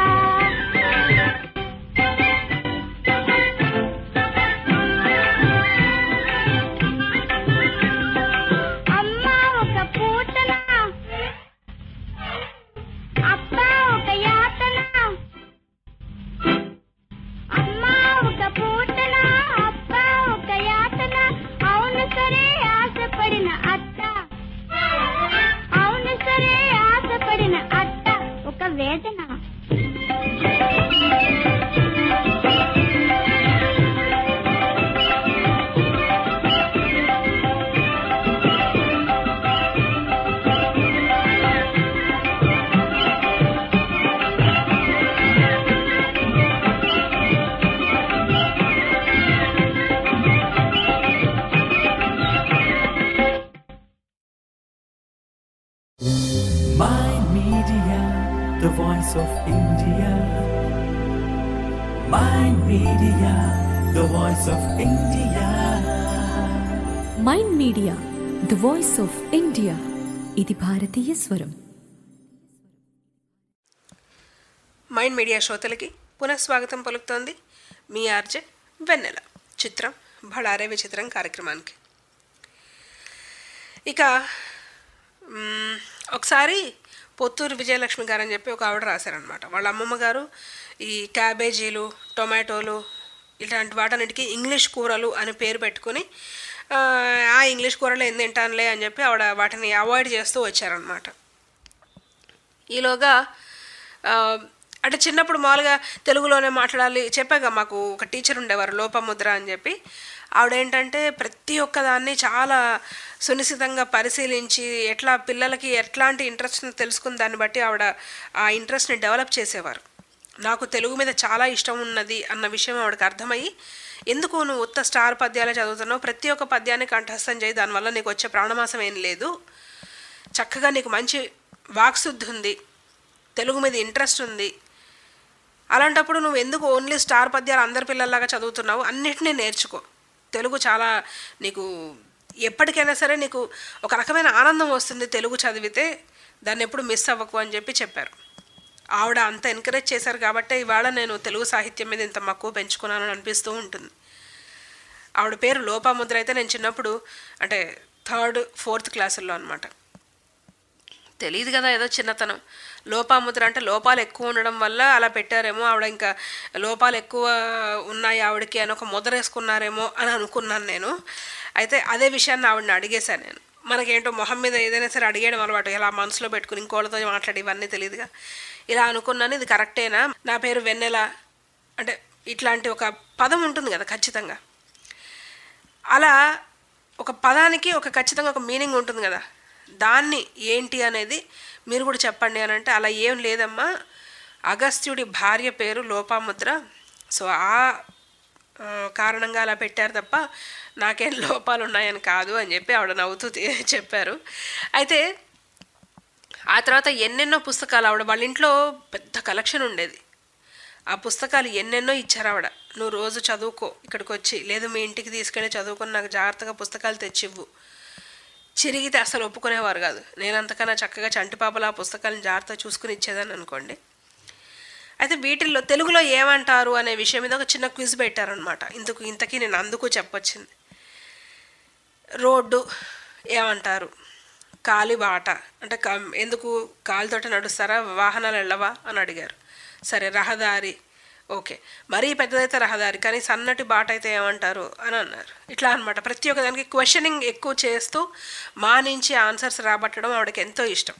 అమ్మా ఒక పూటన అబ్బా ఒక యాతన అమ్మా ఒక పూటన అబ్బా ఒక యాతన అవును సరే ఆశపడిన అత్త అవును సరే ఆశపడిన అత్త ఒక వేదన My Media, the voice of India. My Media, the voice of India. Mind media the voice of India ఇది భారతీయ స్వరం మైండ్ మీడియా శ్రోతలకి పునఃస్వాగతం పలుకుతోంది మీ ఆర్జే వెన్నెల చిత్రం బళారే విచిత్రం కార్యక్రమానికి ఇక మ్మ్, ఒకసారి పొత్తూరు విజయలక్ష్మి గారు అని చెప్పి ఒక ఆవిడ రాశారనమాట వాళ్ళ అమ్మమ్మ గారు ఈ క్యాబేజీలు టొమాటోలు ఇలాంటి వాటన్నిటికీ ఇంగ్లీష్ కూరలు అని పేరు పెట్టుకుని ఆ, ఆ ఇంగ్లీష్ కూరలు ఏం తింటానులే అని చెప్పి ఆవిడ వాటిని అవాయిడ్ చేస్తూ వచ్చారనమాట ఈలోగా ఆ, అంటే చిన్నప్పుడు మామూలుగా తెలుగులోనే మాట్లాడాలి చెప్పాక మాకు ఒక టీచర్ ఉండేవారు లోపముద్ర అని చెప్పి ఆవిడ ఏంటంటే ప్రతి ఒక్కదాన్ని చాలా సునిశ్చితంగా పరిశీలించి ఎట్లా పిల్లలకి ఎట్లాంటి ఇంట్రెస్ట్ని తెలుసుకున్న దాన్ని బట్టి ఆవిడ ఆ ఇంట్రెస్ట్ని డెవలప్ చేసేవారు నాకు తెలుగు మీద చాలా ఇష్టం ఉన్నది అన్న విషయం ఆవిడకి అర్థమయ్యి ఎందుకు నువ్వు ఉత్త స్టార్ పద్యాలే చదువుతున్నావు ప్రతి ఒక్క పద్యాన్ని కంఠస్థం చేయి దానివల్ల నీకు వచ్చే ప్రాణమాసం ఏం లేదు చక్కగా నీకు మంచి వాక్శుద్ధి ఉంది తెలుగు మీద ఇంట్రెస్ట్ ఉంది అలాంటప్పుడు నువ్వు ఎందుకు ఓన్లీ స్టార్ పద్యాలు అందరి పిల్లల్లాగా చదువుతున్నావు అన్నిటినీ నేర్చుకో తెలుగు చాలా నీకు ఎప్పటికైనా సరే నీకు ఒక రకమైన ఆనందం వస్తుంది తెలుగు చదివితే దాన్ని ఎప్పుడు మిస్ అవ్వకు అని చెప్పి చెప్పారు ఆవిడ అంత ఎంకరేజ్ చేశారు కాబట్టి ఇవాళ నేను తెలుగు సాహిత్యం మీద ఇంత మక్కువ పెంచుకున్నానని అనిపిస్తూ ఉంటుంది ఆవిడ పేరు లోపాముద్ర అయితే నేను చిన్నప్పుడు అంటే థర్డ్ ఫోర్త్ క్లాసుల్లో అనమాట తెలియదు కదా ఏదో చిన్నతనం లోపాముద్ర అంటే లోపాలు ఎక్కువ ఉండడం వల్ల అలా పెట్టారేమో ఆవిడ ఇంకా లోపాలు ఎక్కువ ఉన్నాయి ఆవిడకి అని ఒక ముద్ర వేసుకున్నారేమో అని అనుకున్నాను నేను అయితే అదే విషయాన్ని ఆవిడని అడిగేశాను నేను మనకేంటో మొహం మీద ఏదైనా సరే అడిగేయడం అలవాటు ఇలా మనసులో పెట్టుకుని ఇంకోళ్ళతో మాట్లాడి ఇవన్నీ తెలియదుగా ఇలా అనుకున్నాను ఇది కరెక్టేనా నా పేరు వెన్నెల అంటే ఇట్లాంటి ఒక పదం ఉంటుంది కదా ఖచ్చితంగా అలా ఒక పదానికి ఒక ఖచ్చితంగా ఒక మీనింగ్ ఉంటుంది కదా దాన్ని ఏంటి అనేది మీరు కూడా చెప్పండి అని అంటే అలా ఏం లేదమ్మా అగస్త్యుడి భార్య పేరు లోపాముద్ర సో ఆ ఆ, కారణంగా అలా పెట్టారు తప్ప నాకేం లోపాలు ఉన్నాయని కాదు అని చెప్పి ఆవిడ నవ్వుతూ తి- చెప్పారు అయితే ఆ తర్వాత ఎన్నెన్నో పుస్తకాలు ఆవిడ వాళ్ళ ఇంట్లో పెద్ద కలెక్షన్ ఉండేది ఆ పుస్తకాలు ఎన్నెన్నో ఇచ్చారు ఆవిడ నువ్వు రోజు చదువుకో ఇక్కడికి వచ్చి లేదు మీ ఇంటికి తీసుకెళ్ళి చదువుకొని నాకు జాగ్రత్తగా పుస్తకాలు తెచ్చివ్వు చిరిగితే అసలు ఒప్పుకునేవారు కాదు నేను అంతకన్నా చక్కగా చంటిపాపల ఆ పుస్తకాలను జాగ్రత్తగా చూసుకుని ఇచ్చేదాన్ని అనుకోండి అయితే వీటిల్లో తెలుగులో ఏమంటారు అనే విషయం మీద ఒక చిన్న క్విజ్ పెట్టారనమాట ఇందుకు ఇంతకీ నేను అందుకు చెప్పొచ్చింది రోడ్డు ఏమంటారు కాలిబాట అంటే కా- ఎందుకు కాలితోట నడుస్తారా వాహనాలు వెళ్ళవా అని అడిగారు సరే రహదారి ఓకే మరీ పెద్దదైతే రహదారి కానీ సన్నటి బాట అయితే ఏమంటారు అని అన్నారు ఇట్లా అనమాట ప్రతి ఒక్క దానికి క్వశ్చనింగ్ ఎక్కువ చేస్తూ మా నుంచి ఆన్సర్స్ రాబట్టడం ఆవిడకి ఎంతో ఇష్టం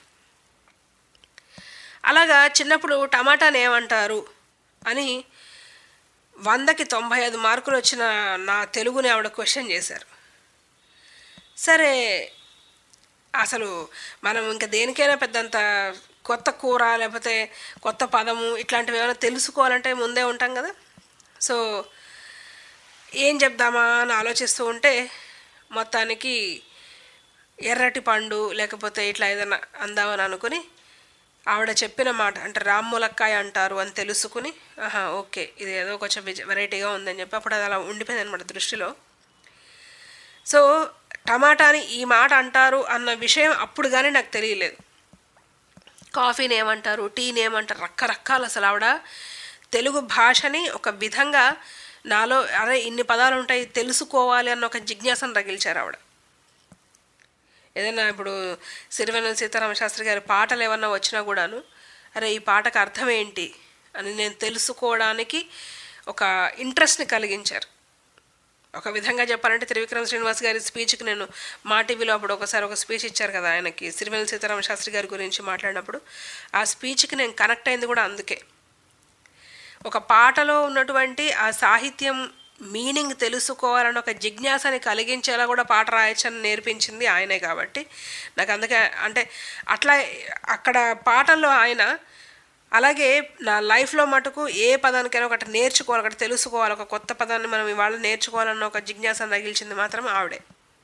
అలాగా చిన్నప్పుడు టమాటాని ఏమంటారు అని వందకి తొంభై ఐదు మార్కులు వచ్చిన నా తెలుగుని ఆవిడ క్వశ్చన్ చేశారు సరే అసలు మనం ఇంకా దేనికైనా పెద్దంత కొత్త కూర లేకపోతే కొత్త పదము ఇట్లాంటివి ఏమైనా తెలుసుకోవాలంటే ముందే ఉంటాం కదా సో ఏం చెప్దామా అని ఆలోచిస్తూ ఉంటే మొత్తానికి ఎర్రటి పండు లేకపోతే ఇట్లా ఏదైనా అందామని అనుకుని ఆవిడ చెప్పిన మాట అంటే రామ్ములక్కాయ అంటారు అని తెలుసుకుని ఆహా ఓకే ఇది ఏదో కొంచెం వెజ- వెరైటీగా ఉందని చెప్పి అప్పుడు అది అలా ఉండిపోయింది అనమాట దృష్టిలో సో టమాటాని ఈ మాట అంటారు అన్న విషయం అప్పుడు కానీ నాకు తెలియలేదు కాఫీని ఏమంటారు టీని ఏమంటారు రకరకాల అసలు ఆవిడ తెలుగు భాషని ఒక విధంగా నాలో అరే ఇన్ని పదాలు ఉంటాయి తెలుసుకోవాలి అన్న ఒక జిజ్ఞాసను రగిల్చారు ఆవిడ ఏదైనా ఇప్పుడు సిరివెన్నెల సీతారామ శాస్త్రి గారి పాటలు ఏమన్నా వచ్చినా కూడాను అరే ఈ పాటకు అర్థం ఏంటి అని నేను తెలుసుకోవడానికి ఒక ఇంట్రెస్ట్ని కలిగించారు ఒక విధంగా చెప్పాలంటే త్రివిక్రమ శ్రీనివాస్ గారి స్పీచ్కి నేను మా టీవీలో అప్పుడు ఒకసారి ఒక స్పీచ్ ఇచ్చారు కదా ఆయనకి సిరివెన్నెల సీతారామ శాస్త్రి గారి గురించి మాట్లాడినప్పుడు ఆ స్పీచ్కి నేను కనెక్ట్ అయింది కూడా అందుకే ఒక పాటలో ఉన్నటువంటి ఆ సాహిత్యం మీనింగ్ తెలుసుకోవాలని ఒక జిజ్ఞాసని కలిగించేలా కూడా పాట రాయొచ్చని నేర్పించింది ఆయనే కాబట్టి నాకు అందుకే అంటే అట్లా అక్కడ పాటల్లో ఆయన అలాగే నా లైఫ్లో మటుకు ఏ పదానికైనా ఒకటి నేర్చుకోవాలి ఒకటి తెలుసుకోవాలి ఒక కొత్త పదాన్ని మనం ఇవాళ నేర్చుకోవాలన్న ఒక జిజ్ఞాసను తగిల్చింది మాత్రం ఆవిడే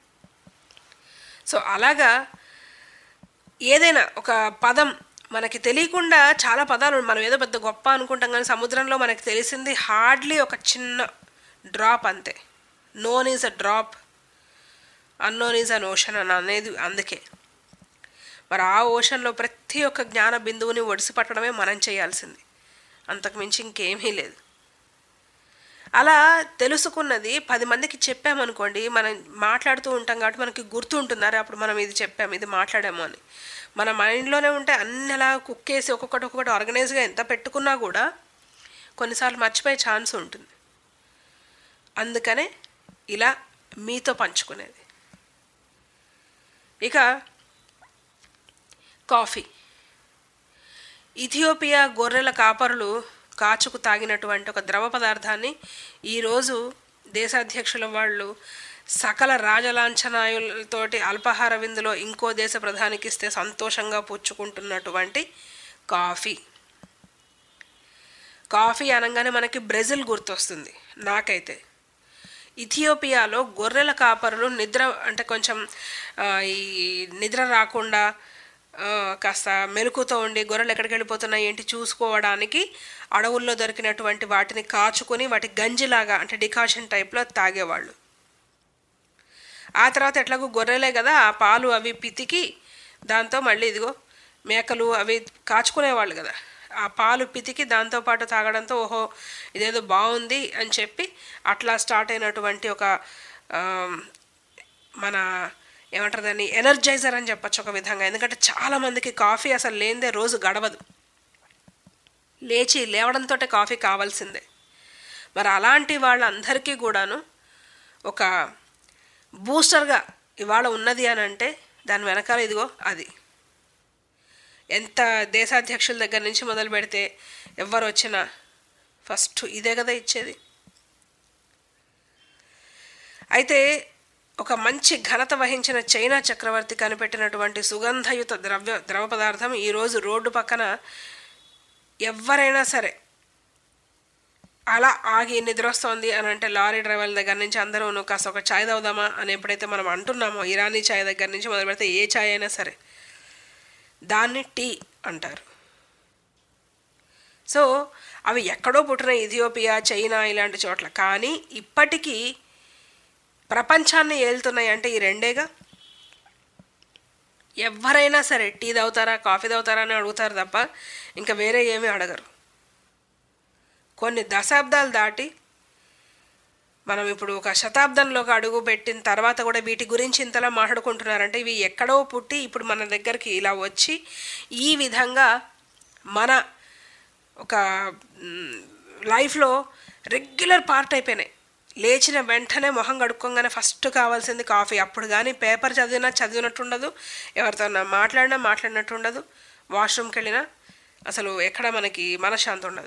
సో అలాగా ఏదైనా ఒక పదం మనకి తెలియకుండా చాలా పదాలు మనం ఏదో పెద్ద గొప్ప అనుకుంటాం కానీ సముద్రంలో మనకి తెలిసింది హార్డ్లీ ఒక చిన్న డ్రాప్ అంతే known is a drop unknown is an ocean అని అనేది అందుకే మరి ఆ ఓషన్లో ప్రతి ఒక్క జ్ఞాన బిందువుని ఒడిసి పట్టడమే మనం చేయాల్సింది అంతకు మించి ఇంకేమీ లేదు అలా తెలుసుకున్నది పది మందికి చెప్పామనుకోండి మనం మాట్లాడుతూ ఉంటాం కాబట్టి మనకి గుర్తు ఉంటున్నారు అప్పుడు మనం ఇది చెప్పాము ఇది మాట్లాడాము అని మన మైండ్లోనే ఉంటే అన్ని అలా కుక్కేసి ఒక్కొక్కటి ఒక్కొక్కటి ఆర్గనైజ్గా ఎంత పెట్టుకున్నా కూడా కొన్నిసార్లు మర్చిపోయే ఛాన్స్ ఉంటుంది అందుకనే ఇలా మీతో పంచుకునేది ఇక కాఫీ ఇథియోపియా గొర్రెల కాపరులు కాచుకు తాగినటువంటి ఒక ద్రవ పదార్థాన్ని ఈరోజు దేశాధ్యక్షుల వాళ్ళు సకల రాజలాంఛనాయులతోటి అల్పాహార విందులో ఇంకో దేశ ప్రధానికి ఇస్తే సంతోషంగా పుచ్చుకుంటున్నటువంటి కాఫీ కాఫీ అనగానే మనకి బ్రెజిల్ గుర్తొస్తుంది నాకైతే ఇథియోపియాలో గొర్రెల కాపరులు నిద్ర అంటే కొంచెం ఆ, ఈ నిద్ర రాకుండా ఆ, కాస్త మెలకుతో ఉండి గొర్రెలు ఎక్కడికి వెళ్ళిపోతున్నాయి ఏంటి చూసుకోవడానికి అడవుల్లో దొరికినటువంటి వాటిని కాచుకొని వాటి గంజిలాగా అంటే డికాషన్ టైప్లో తాగేవాళ్ళు ఆ తర్వాత ఎట్లాగో గొర్రెలే కదా ఆ పాలు అవి పితికి దాంతో మళ్ళీ ఇదిగో మేకలు అవి కాచుకునేవాళ్ళు కదా ఆ పాలు పితికి దాంతోపాటు తాగడంతో ఓహో ఇదేదో బాగుంది అని చెప్పి అట్లా స్టార్ట్ అయినటువంటి ఒక ఆ, మన ఏమంటారు దాన్ని ఎనర్జైజర్ అని చెప్పొచ్చు ఒక విధంగా ఎందుకంటే చాలామందికి కాఫీ అసలు లేనిదే రోజు గడవదు లేచి లేవడంతో కాఫీ కావాల్సిందే మరి అలాంటి వాళ్ళందరికీ కూడాను ఒక బూస్టర్గా ఇవాళ ఉన్నది అని అంటే దాని వెనకాల ఇదిగో అది ఎంత దేశాధ్యక్షుల దగ్గర నుంచి మొదలు పెడితే ఎవరు వచ్చినా ఫస్ట్ ఇదే కదా ఇచ్చేది అయితే ఒక మంచి ఘనత వహించిన చైనా చక్రవర్తి కనిపెట్టినటువంటి సుగంధయుత ద్రవ్య ద్రవ పదార్థం ఈరోజు రోడ్డు పక్కన ఎవరైనా సరే అలా ఆగి నిద్ర వస్తోంది అని అంటే లారీ డ్రైవర్ల దగ్గర నుంచి అందరూ నువ్వు కాస్త ఒక ఛాయ్ తాగుదామా అని ఎప్పుడైతే మనం అంటున్నామో ఇరానీ ఛాయ్ దగ్గర నుంచి మొదలు పెడితే ఏ ఛాయ్ అయినా సరే దాన్ని టీ అంటారు సో అవి ఎక్కడో పుట్టిన ఇథియోపియా చైనా ఇలాంటి చోట్ల కానీ ఇప్పటికీ ప్రపంచాన్ని ఏలుతున్నాయి అంటే ఈ రెండేగా ఎవరైనా సరే టీ తాగుతారా కాఫీ తాగుతారా అని అడుగుతారు తప్ప ఇంకా వేరే ఏమీ అడగరు కొన్ని దశాబ్దాలు దాటి మనం ఇప్పుడు ఒక శతాబ్దంలోకి అడుగు పెట్టిన తర్వాత కూడా వీటి గురించి ఇంతలా మాట్లాడుకుంటున్నారంటే ఇవి ఎక్కడో పుట్టి ఇప్పుడు మన దగ్గరికి ఇలా వచ్చి ఈ విధంగా మన ఒక మ్, లైఫ్లో రెగ్యులర్ పార్ట్ అయిపోయినాయి లేచిన వెంటనే మొహం కడుక్కోగానే ఫస్ట్ కావాల్సింది కాఫీ అప్పుడు కానీ పేపర్ చదివినా చదివినట్టు ఉండదు ఎవరితో మాట్లాడినా మాట్లాడినట్టు ఉండదు వాష్రూమ్కి వెళ్ళినా అసలు ఎక్కడ మనకి మనశ్శాంతి ఉండదు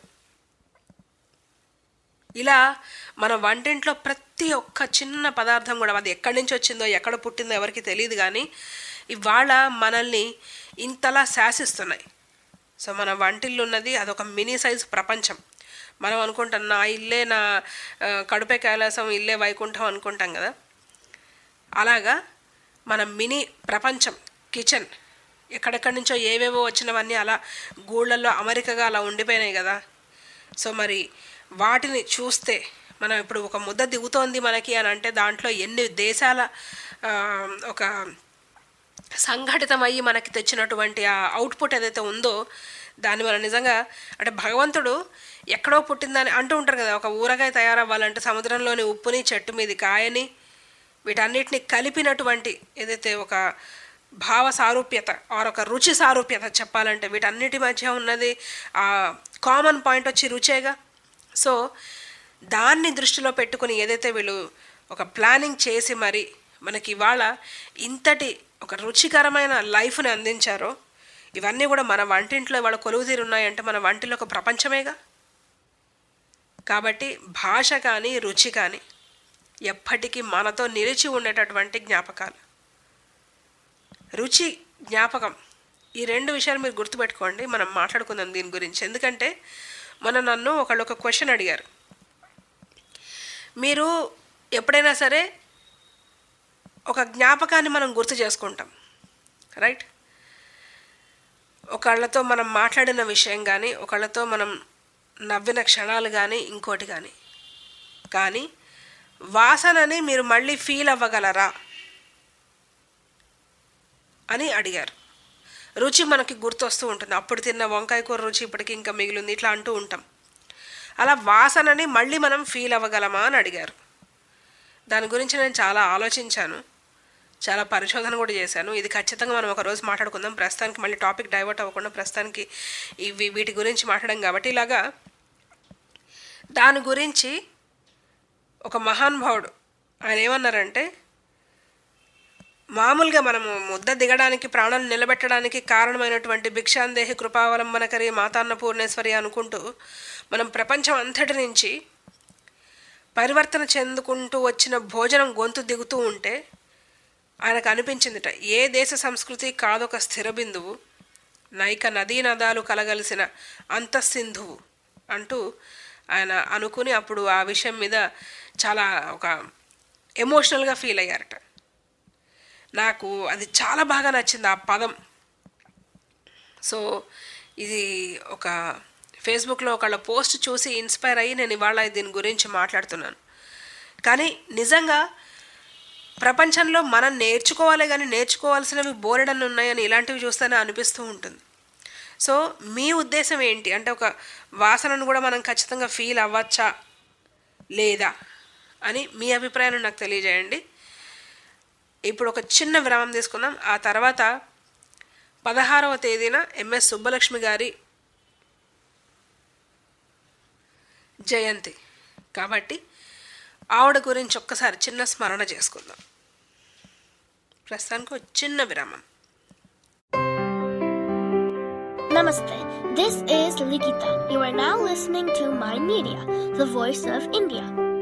ఇలా మన వంటింట్లో ప్రతి ఒక్క చిన్న పదార్థం కూడా అది ఎక్కడి నుంచి వచ్చిందో ఎక్కడ పుట్టిందో ఎవరికి తెలియదు కానీ ఇవాళ మనల్ని ఇంతలా శాసిస్తున్నాయి సో మన వంటిల్లు ఉన్నది అదొక మినీ సైజ్ ప్రపంచం మనం అనుకుంటాం నా ఇల్లే నా ఆ, కడుపే కైలాసం ఇల్లే వైకుంఠం అనుకుంటాం కదా అలాగా మన మినీ ప్రపంచం కిచెన్ ఎక్కడెక్కడి నుంచో ఏవేవో వచ్చినవన్నీ అలా గూళ్ళల్లో అమరికగా అలా ఉండిపోయినాయి కదా సో మరి వాటిని చూస్తే మనం ఇప్పుడు ఒక ముద్ద దిగుతోంది మనకి అని అంటే దాంట్లో ఎన్ని దేశాల ఆ, ఒక సంఘటితమయ్యి మనకి తెచ్చినటువంటి ఆ అవుట్పుట్ ఏదైతే ఉందో దాన్ని మనం నిజంగా అంటే భగవంతుడు ఎక్కడో పుట్టిందని అంటూ ఉంటారు కదా ఒక ఊరగాయ తయారవ్వాలంటే సముద్రంలోని ఉప్పుని చెట్టు మీది కాయని వీటన్నిటిని కలిపినటువంటి ఏదైతే ఒక భావ సారూప్యత ఆర్ ఒక రుచి సారూప్యత చెప్పాలంటే వీటన్నిటి మధ్య ఉన్నది ఆ కామన్ పాయింట్ వచ్చి రుచేగా సో దాన్ని దృష్టిలో పెట్టుకుని ఏదైతే వీళ్ళు ఒక ప్లానింగ్ చేసి మరి మనకి ఇవాళ ఇంతటి ఒక రుచికరమైన లైఫ్ని అందించారో ఇవన్నీ కూడా మన వంటింట్లో ఇవాళ కొలువు తీరు ఉన్నాయంటే మన వంటిలో ఒక ప్రపంచమేగా కాబట్టి భాష కానీ రుచి కానీ ఎప్పటికీ మనతో నిలిచి ఉండేటటువంటి జ్ఞాపకాలు రుచి జ్ఞాపకం ఈ రెండు విషయాలు మీరు గుర్తుపెట్టుకోండి మనం మాట్లాడుకుందాం దీని గురించి ఎందుకంటే మన నన్ను ఒకళ్ళు ఒక క్వశ్చన్ అడిగారు మీరు ఎప్పుడైనా సరే ఒక జ్ఞాపకాన్ని మనం గుర్తు చేసుకుంటాం రైట్ ఒకళ్ళతో మనం మాట్లాడిన విషయం కానీ ఒకళ్ళతో మనం నవ్విన క్షణాలు కానీ ఇంకోటి కానీ కానీ వాసనని మీరు మళ్ళీ ఫీల్ అవ్వగలరా అని అడిగారు రుచి మనకి గుర్తొస్తూ ఉంటుంది అప్పుడు తిన్న వంకాయ కూర రుచి ఇప్పటికి ఇంకా మిగిలింది ఇట్లా అంటూ ఉంటాం అలా వాసనని మళ్ళీ మనం ఫీల్ అవ్వగలమా అని అడిగారు దాని గురించి నేను చాలా ఆలోచించాను చాలా పరిశోధన కూడా చేశాను ఇది ఖచ్చితంగా మనం ఒక రోజు మాట్లాడుకుందాం ప్రస్తుతానికి మళ్ళీ టాపిక్ డైవర్ట్ అవ్వకుండా ప్రస్తుతానికి ఇవి వీటి గురించి మాట్లాడడం కాబట్టి ఇలాగా దాని గురించి ఒక మహానుభావుడు ఆయన ఏమన్నారంటే మామూలుగా మనము ముద్ద దిగడానికి ప్రాణాలు నిలబెట్టడానికి కారణమైనటువంటి భిక్షాందేహి కృపావలంబనకరి మాతాన్న పూర్ణేశ్వరి అనుకుంటూ మనం ప్రపంచం అంతటి నుంచి పరివర్తన చెందుకుంటూ వచ్చిన భోజనం గొంతు దిగుతూ ఉంటే ఆయనకు అనిపించిందిట ఏ దేశ సంస్కృతి కాదొక స్థిర బిందువు నైక నదీ నదాలు కలగలిసిన అంతఃసింధువు అంటూ ఆయన అనుకుని అప్పుడు ఆ విషయం మీద చాలా ఒక ఎమోషనల్గా ఫీల్ అయ్యారట నాకు అది చాలా బాగా నచ్చింది ఆ పదం సో ఇది ఒక ఫేస్బుక్లో ఒకళ్ళ పోస్ట్ చూసి ఇన్స్పైర్ అయ్యి నేను ఇవాళ దీని గురించి మాట్లాడుతున్నాను కానీ నిజంగా ప్రపంచంలో మనం నేర్చుకోవాలి కానీ నేర్చుకోవాల్సినవి బోలెడన్ని ఉన్నాయని ఇలాంటివి చూస్తేనే అనిపిస్తూ ఉంటుంది సో మీ ఉద్దేశం ఏంటి అంటే ఒక వాసనను కూడా మనం ఖచ్చితంగా ఫీల్ అవ్వచ్చా లేదా అని మీ అభిప్రాయాన్ని నాకు తెలియజేయండి ఇప్పుడు ఒక చిన్న విరామం తీసుకుందాం ఆ తర్వాత పదహారవ తేదీన ఎంఎస్ సుబ్బలక్ష్మి గారి జయంతి కాబట్టి ఆవిడ గురించి ఒక్కసారి చిన్న స్మరణ చేసుకుందాం ప్రస్తుతానికి ఒక చిన్న విరామం Namaste. This is Likita. You are now listening to Mind Media, the voice of India.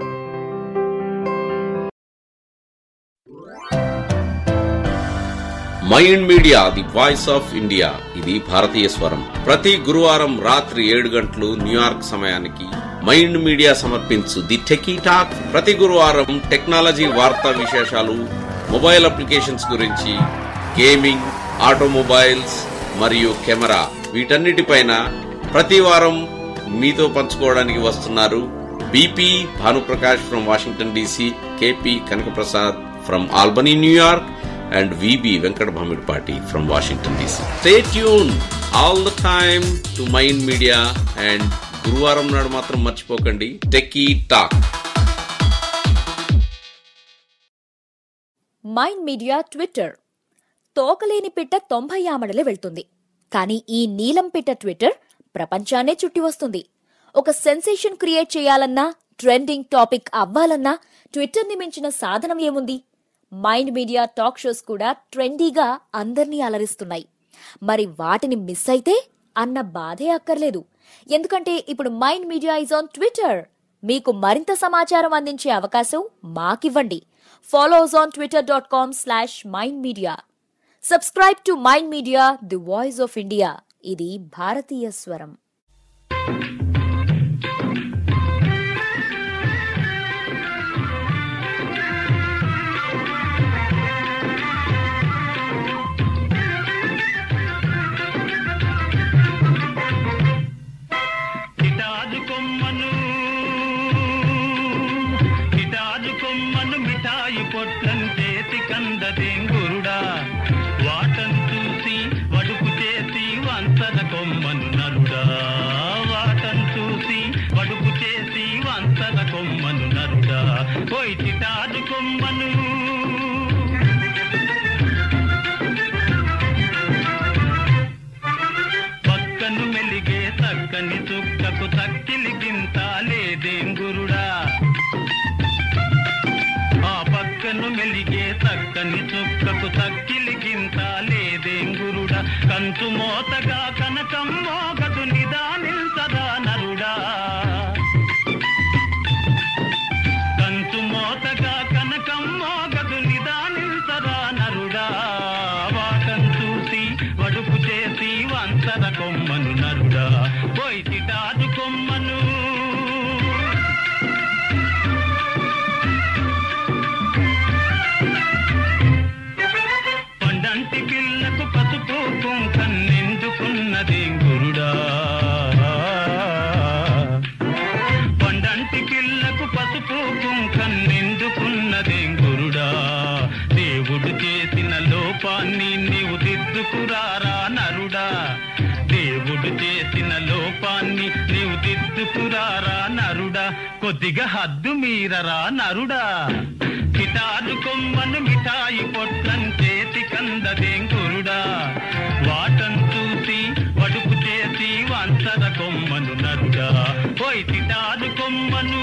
Mind media the voice of India ఇది భారతీయ స్వరం ప్రతి గురువారం రాత్రి ఏడు గంటలు న్యూయార్క్ సమయానికి మైండ్ మీడియా సమర్పించు ది టెకీ టాక్ ప్రతి గురువారం టెక్నాలజీ వార్తా విశేషాలు మొబైల్ అప్లికేషన్స్ గురించి గేమింగ్ ఆటోమొబైల్స్ మరియు కెమెరా వీటన్నిటిపైన ప్రతి వారం మీతో పంచుకోవడానికి వస్తున్నారు BP Bhanuprakash from Washington DC KP Kanakaprasad from Albany New York and VB Venkata Bhamidipati from Washington DC stay tune all the time to mind media and గురువారం నాడు మాత్రం మర్చిపోకండి techie talk mind media Twitter తోకలేని పిట్ట తొంభై ఆమడలే వెళ్తుంది కానీ ఈ నీలం పిట్ట ట్విట్టర్ ప్రపంచాన్నే చుట్టి వస్తుంది ఒక సెన్సేషన్ క్రియేట్ చేయాలన్నా ట్రెండింగ్ టాపిక్ అవ్వాలన్నా ట్విట్టర్ని మించిన సాధనం ఏముంది మైండ్ మీడియా టాక్ షోస్ కూడా ట్రెండీగా అందర్నీ అలరిస్తున్నాయి మరి వాటిని మిస్ అయితే అన్న బాధే అక్కర్లేదు ఎందుకంటే ఇప్పుడు mind media is on Twitter మీకు మరింత సమాచారం అందించే అవకాశం మాకివ్వండి follow us on Twitter dot com slash mind media subscribe to mind media the voice of India ఇది భారతీయ స్వరం గిటారు కొమ్మను గిటారు కొమ్మను మిఠాయి పొట్లను చేతి కందదేం గురుడా వాటను చూసి వడుపు చేసి వంతన కొమ్మను నరుడా వాటను చూసి వడుపు చేసి వంతన కొమ్మను నరుడా పోయి చిటారు కొమ్మను పక్కను మెలిగే తక్కని చుక్కకు తక్కిలి గింత లేదేం గురుడా ఆ పక్కను మెలిగే తక్కని చుక్కకు తక్కిలి గింత లేదేం గురుడా కంచు మోతగా కనకం మోగదు నిదానిల్సదా నరుడా కంచు మోతగా కనకం మోగదు నిదానిల్సదా నరుడా వాటం చూసి వడుపు చేసి వంతర కొమ్మను నరుడా పోయి చిటాదు కొమ్మను పండంటి పిల్లకు పసుపు కుంకన్నెందుకున్నదే గురుడా పండంటి పిల్లకు పసుపు కుంకన్నెందుకున్నదే గురుడా దేవుడు చేసిన లోపాన్ని నీవు దిద్దుకురారా నరుడా దేవుడు చేసిన లోపాన్ని నీవు దిద్దుకురారా నరుడా కొద్దిగా హద్దు మీరరా నరుడా గిటారు కొమ్మను మిఠాయి పొట్లం చేతి కందదేం గురుడా వాటం చూసి వడుపు చేసి వంచర కొమ్మను నరుడా పోయి తిటారు కొమ్మను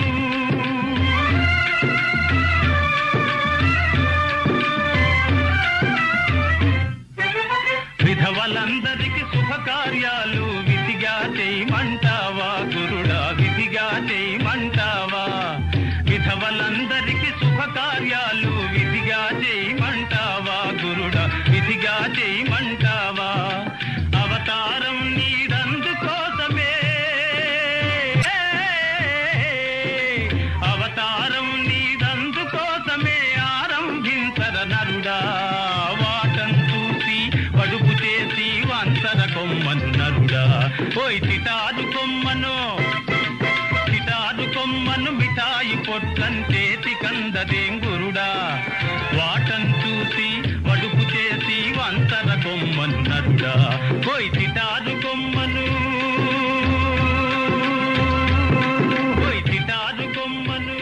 విధవలందరికి శుభకార్యాలు విధిగా చేయమంటావా గురుడా విధిగా చేయమంటావా విధవలందరికి శుభకార్యాలు విధిగా చేయమంటావా గురుడా విధిగా చేయమంటావా అవతారం నీదందుకోసమే అవతారం నీదందుకోసమే ఆరంభించర నరుడా వాటం చూసి వడుపు చేసి వంచర కొమ్మను నరుడా పోయి తిటాదు కొమ్మను తిటాదు కొమ్మను మిఠాయి పొట్లం చేతి కందదేం గురుడా వాటం చూసి వడుపు చేసి వంతర కొమ్మను నరుడా పోయి తిటాదు కొమ్మను పోయి తిటాదు కొమ్మను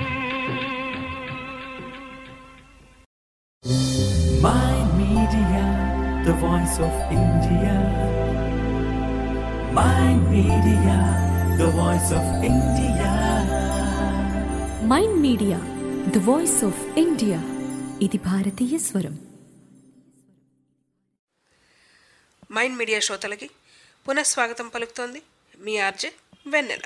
Mind Media, the voice of India. Mind Media, the voice of India. Mind media the voice of India ఇది భారతీయ స్వరం మైండ్ మీడియా శ్రోతలకి పునఃస్వాగతం పలుకుతోంది మీ ఆర్జే వెన్నెల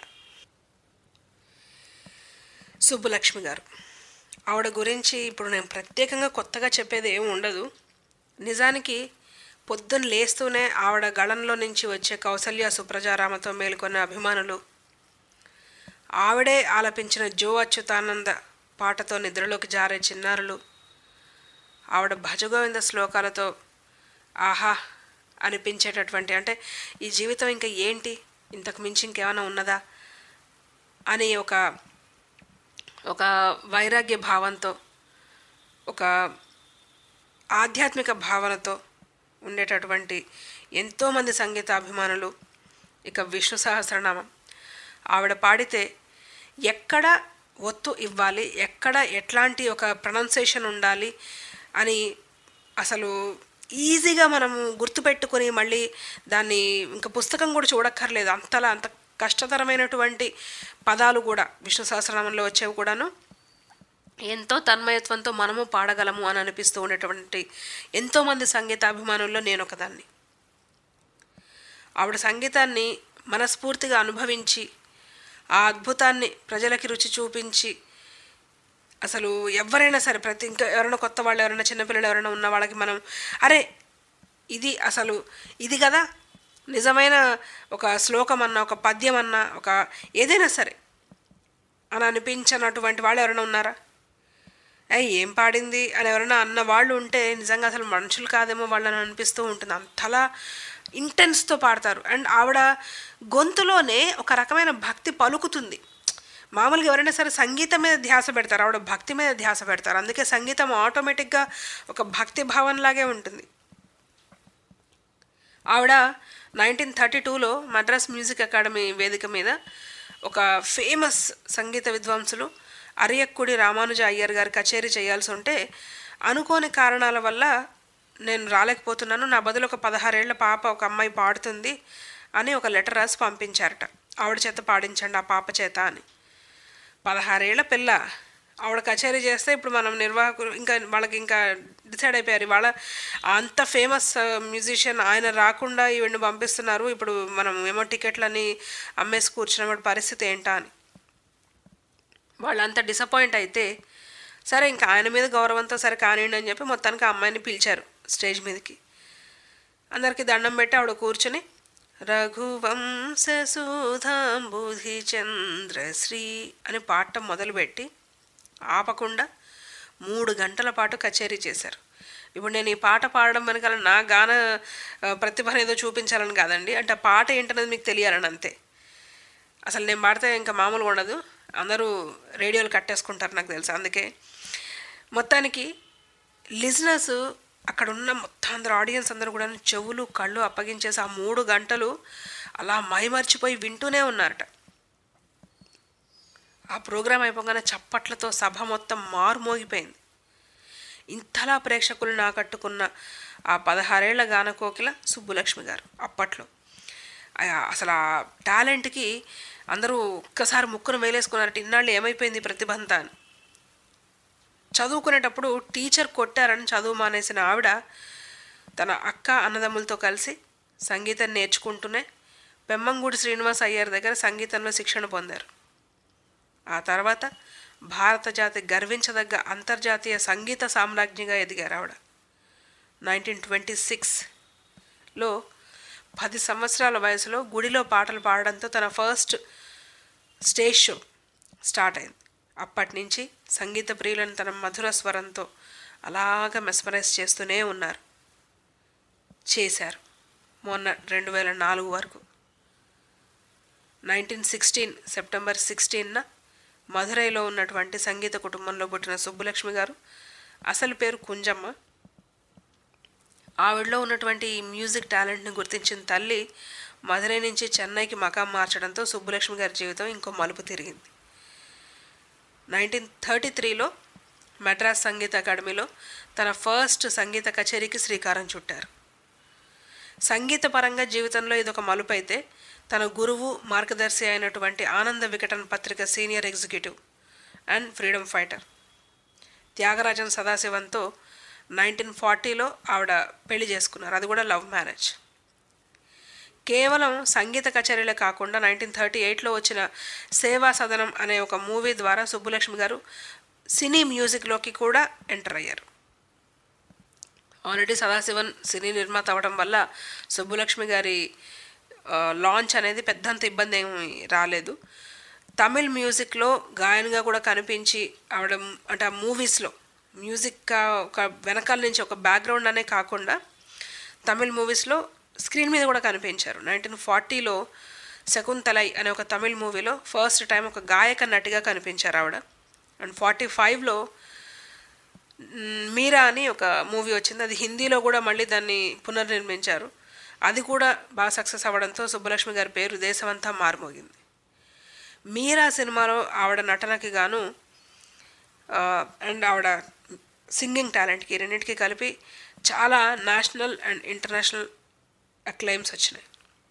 సుబ్బులక్ష్మి గారు ఆవిడ గురించి ఇప్పుడు నేను ప్రత్యేకంగా కొత్తగా చెప్పేది ఏమి ఉండదు నిజానికి పొద్దున్న లేస్తూనే ఆవిడ గళంలో నుంచి వచ్చే కౌసల్య సుప్రజారామతో మేలుకొన్న అభిమానులు ఆవిడే ఆలపించిన జో అచ్యుతానంద పాటతో నిద్రలోకి జారే చిన్నారులు ఆవిడ భజగోవింద శ్లోకాలతో ఆహా అనిపించేటటువంటి అంటే ఈ జీవితం ఇంకా ఏంటి ఇంతకు మించి ఇంకేమైనా ఉన్నదా అని ఒక ఒక వైరాగ్య భావంతో ఒక ఆధ్యాత్మిక భావనతో ఉండేటటువంటి ఎంతోమంది సంగీత అభిమానులు ఇక విష్ణు సహస్రనామం ఆవిడ పాడితే ఎక్కడ ఒత్తు ఇవ్వాలి ఎక్కడ ఎట్లాంటి ఒక ప్రొనౌన్సియేషన్ ఉండాలి అని అసలు ఈజీగా మనము గుర్తుపెట్టుకొని మళ్ళీ దాన్ని ఇంకా పుస్తకం కూడా చూడక్కర్లేదు అంతలా అంత కష్టతరమైనటువంటి పదాలు కూడా విష్ణు సహస్రనామంలో వచ్చేవి కూడాను ఎంతో తన్మయత్వంతో మనము పాడగలము అని అనిపిస్తూ ఉండేటువంటి ఎంతోమంది సంగీతాభిమానుల్లో నేను ఒకదాన్ని ఆవిడ సంగీతాన్ని మనస్ఫూర్తిగా అనుభవించి ఆ అద్భుతాన్ని ప్రజలకి రుచి చూపించి అసలు ఎవరైనా సరే ప్రతి ఇంకా ఎవరైనా కొత్త వాళ్ళు ఎవరైనా చిన్నపిల్లలు ఎవరైనా ఉన్న వాళ్ళకి మనం అరే ఇది అసలు ఇది కదా నిజమైన ఒక శ్లోకం అన్నా ఒక పద్యం అన్నా ఒక ఏదైనా సరే అని అనిపించినటువంటి వాళ్ళు ఎవరైనా ఉన్నారా అయ్యి ఏం పాడింది అని ఎవరైనా అన్న వాళ్ళు ఉంటే నిజంగా అసలు మనుషులు కాదేమో వాళ్ళని అనిపిస్తూ ఉంటుంది అంతలా ఇంటెన్స్తో పాడతారు అండ్ ఆవిడ గొంతులోనే ఒక రకమైన భక్తి పలుకుతుంది మామూలుగా ఎవరైనా సరే సంగీతం మీద ధ్యాస పెడతారు ఆవిడ భక్తి మీద ధ్యాస పెడతారు అందుకే సంగీతం ఆటోమేటిక్గా ఒక భక్తి భావంలాగే ఉంటుంది ఆవిడ నైన్టీన్ థర్టీ టూలో మద్రాస్ మ్యూజిక్ అకాడమీ వేదిక మీద ఒక ఫేమస్ సంగీత విద్వాంసులు అరియక్కుడి రామానుజ అయ్యర్ గారి కచేరీ చేయాల్సి ఉంటే అనుకోని కారణాల వల్ల నేను రాలేకపోతున్నాను నా బదులు ఒక పదహారేళ్ల పాప ఒక అమ్మాయి పాడుతుంది అని ఒక లెటర్ రాసి పంపించారట ఆవిడ చేత పాడించండి ఆ పాప చేత అని పదహారేళ్ల పిల్ల ఆవిడ కచేరీ చేస్తే ఇప్పుడు మనం నిర్వాహకులు ఇంకా వాళ్ళకి ఇంకా డిసైడ్ అయిపోయారు వాళ్ళ అంత ఫేమస్ మ్యూజిషియన్ ఆయన రాకుండా ఈవెంట్ పంపిస్తున్నారు ఇప్పుడు మనం ఏమో టికెట్లని అమ్మేసి కూర్చున్నప్పుడు పరిస్థితి ఏంటా అని వాళ్ళంతా డిసప్పాయింట్ అయితే సరే ఇంకా ఆయన మీద గౌరవంతో సరే కానివ్వండి అని చెప్పి మొత్తానికి ఆ అమ్మాయిని పిలిచారు స్టేజ్ మీదకి అందరికీ దండం పెట్టి ఆవిడ కూర్చుని రఘువంశసుధాంబుధి చంద్రశ్రీ అని పాడటం మొదలుపెట్టి ఆపకుండా మూడు గంటల పాటు కచేరీ చేశారు ఇప్పుడు నేను ఈ పాట పాడడం వెనకాల నా గాన ఆ, ప్రతిభ ఏదో చూపించాలని కాదండి అంటే ఆ పాట ఏంటనేది మీకు తెలియాలని అంతే అసలు నేను పాడితే ఇంకా మామూలుగా ఉండదు అందరూ రేడియోలు కట్టేసుకుంటారు నాకు తెలుసు అందుకే మొత్తానికి లిజినర్స్ అక్కడ ఉన్న మొత్తం అందరు ఆడియన్స్ అందరూ కూడా చెవులు కళ్ళు అప్పగించేసి ఆ మూడు గంటలు అలా మైమర్చిపోయి వింటూనే ఉన్నారట ఆ ప్రోగ్రాం అయిపోగానే చప్పట్లతో సభ మొత్తం మారుమోగిపోయింది ఇంతలా ప్రేక్షకులను ఆకట్టుకున్న ఆ పదహారేళ్ల గానకోకిల సుబ్బులక్ష్మి గారు అప్పట్లో ఆ- అసలు ఆ టాలెంట్కి అందరూ ఒక్కసారి ముక్కును వేలేసుకున్నారట ఇన్నాళ్ళు ఏమైపోయింది ఈ ప్రతిభ అంతా అని చదువుకునేటప్పుడు టీచర్ కొట్టారని చదువు మానేసిన ఆవిడ తన అక్క అన్నదమ్ములతో కలిసి సంగీతం నేర్చుకుంటూనే పెమ్మంగూడి శ్రీనివాస్ అయ్యర్ దగ్గర సంగీతంలో శిక్షణ పొందారు ఆ తర్వాత భారత జాతి గర్వించదగ్గ అంతర్జాతీయ సంగీత సామ్రాజ్ఞిగా ఎదిగారు ఆవిడ నైన్టీన్ ట్వంటీ సిక్స్లో పది సంవత్సరాల వయసులో గుడిలో పాటలు పాడడంతో తన ఫస్ట్ స్టేజ్ షో స్టార్ట్ అయింది అప్పటి నుంచి సంగీత ప్రియులను తన మధుర స్వరంతో అలాగ మెస్మరైజ్ చేస్తూనే ఉన్నారు చేశారు మొన్న రెండు వేల నాలుగు వరకు నైన్టీన్ సిక్స్టీన్ సెప్టెంబర్ సిక్స్టీన్న మధురైలో ఉన్నటువంటి సంగీత కుటుంబంలో పుట్టిన సుబ్బులక్ష్మి గారు అసలు పేరు కుంజమ్మ ఆవిడలో ఉన్నటువంటి ఈ మ్యూజిక్ టాలెంట్ని గుర్తించిన తల్లి మధురై నుంచి చెన్నైకి మకాం మార్చడంతో సుబ్బులక్ష్మి గారి జీవితం ఇంకో మలుపు తిరిగింది నైన్టీన్ థర్టీ త్రీలో మెడ్రాస్ సంగీత అకాడమీలో తన ఫస్ట్ సంగీత కచేరీకి శ్రీకారం చుట్టారు సంగీతపరంగా జీవితంలో ఇదొక మలుపు అయితే తన గురువు మార్గదర్శి అయినటువంటి ఆనంద వికటన్ పత్రిక senior executive and freedom fighter Thyagarajan సదాశివంతో నైన్టీన్ ఫార్టీలో ఆవిడ పెళ్లి చేసుకున్నారు అది కూడా లవ్ మ్యారేజ్ కేవలం సంగీత కచేరీలే కాకుండా నైన్టీన్ థర్టీ ఎయిట్లో వచ్చిన సేవా సదనం అనే ఒక మూవీ ద్వారా సుబ్బులక్ష్మి గారు సినీ మ్యూజిక్లోకి కూడా ఎంటర్ అయ్యారు ఆల్రెడీ సదాశివన్ సినీ నిర్మాత అవ్వడం వల్ల సుబ్బులక్ష్మి గారి ఆ, లాంచ్ అనేది పెద్దంత ఇబ్బంది ఏమి రాలేదు తమిళ్ మ్యూజిక్లో గాయనిగా కూడా కనిపించి ఆవిడ మ్- అంటే ఆ మూవీస్లో మ్యూజిక్ కా- ఒక వెనకాల నుంచి ఒక బ్యాక్గ్రౌండ్ అనే కాకుండా తమిళ్ మూవీస్లో స్క్రీన్ మీద కూడా కనిపించారు నైన్టీన్ ఫార్టీలో శకుంతలై అనే ఒక తమిళ్ మూవీలో ఫస్ట్ టైం ఒక గాయక నటిగా కనిపించారు ఆవిడ అండ్ ఫార్టీ ఫైవ్లో మీరా అని ఒక మూవీ వచ్చింది అది హిందీలో కూడా మళ్ళీ దాన్ని పునర్నిర్మించారు అది కూడా బాగా సక్సెస్ అవ్వడంతో సుబ్బలక్ష్మి గారి పేరు దేశమంతా మారుమోగింది మీరా సినిమాలో ఆవిడ నటనకి గాను అండ్ ఆవిడ సింగింగ్ టాలెంట్కి రెండింటికి కలిపి చాలా నేషనల్ అండ్ ఇంటర్నేషనల్ అక్లైమ్స్ వచ్చినాయి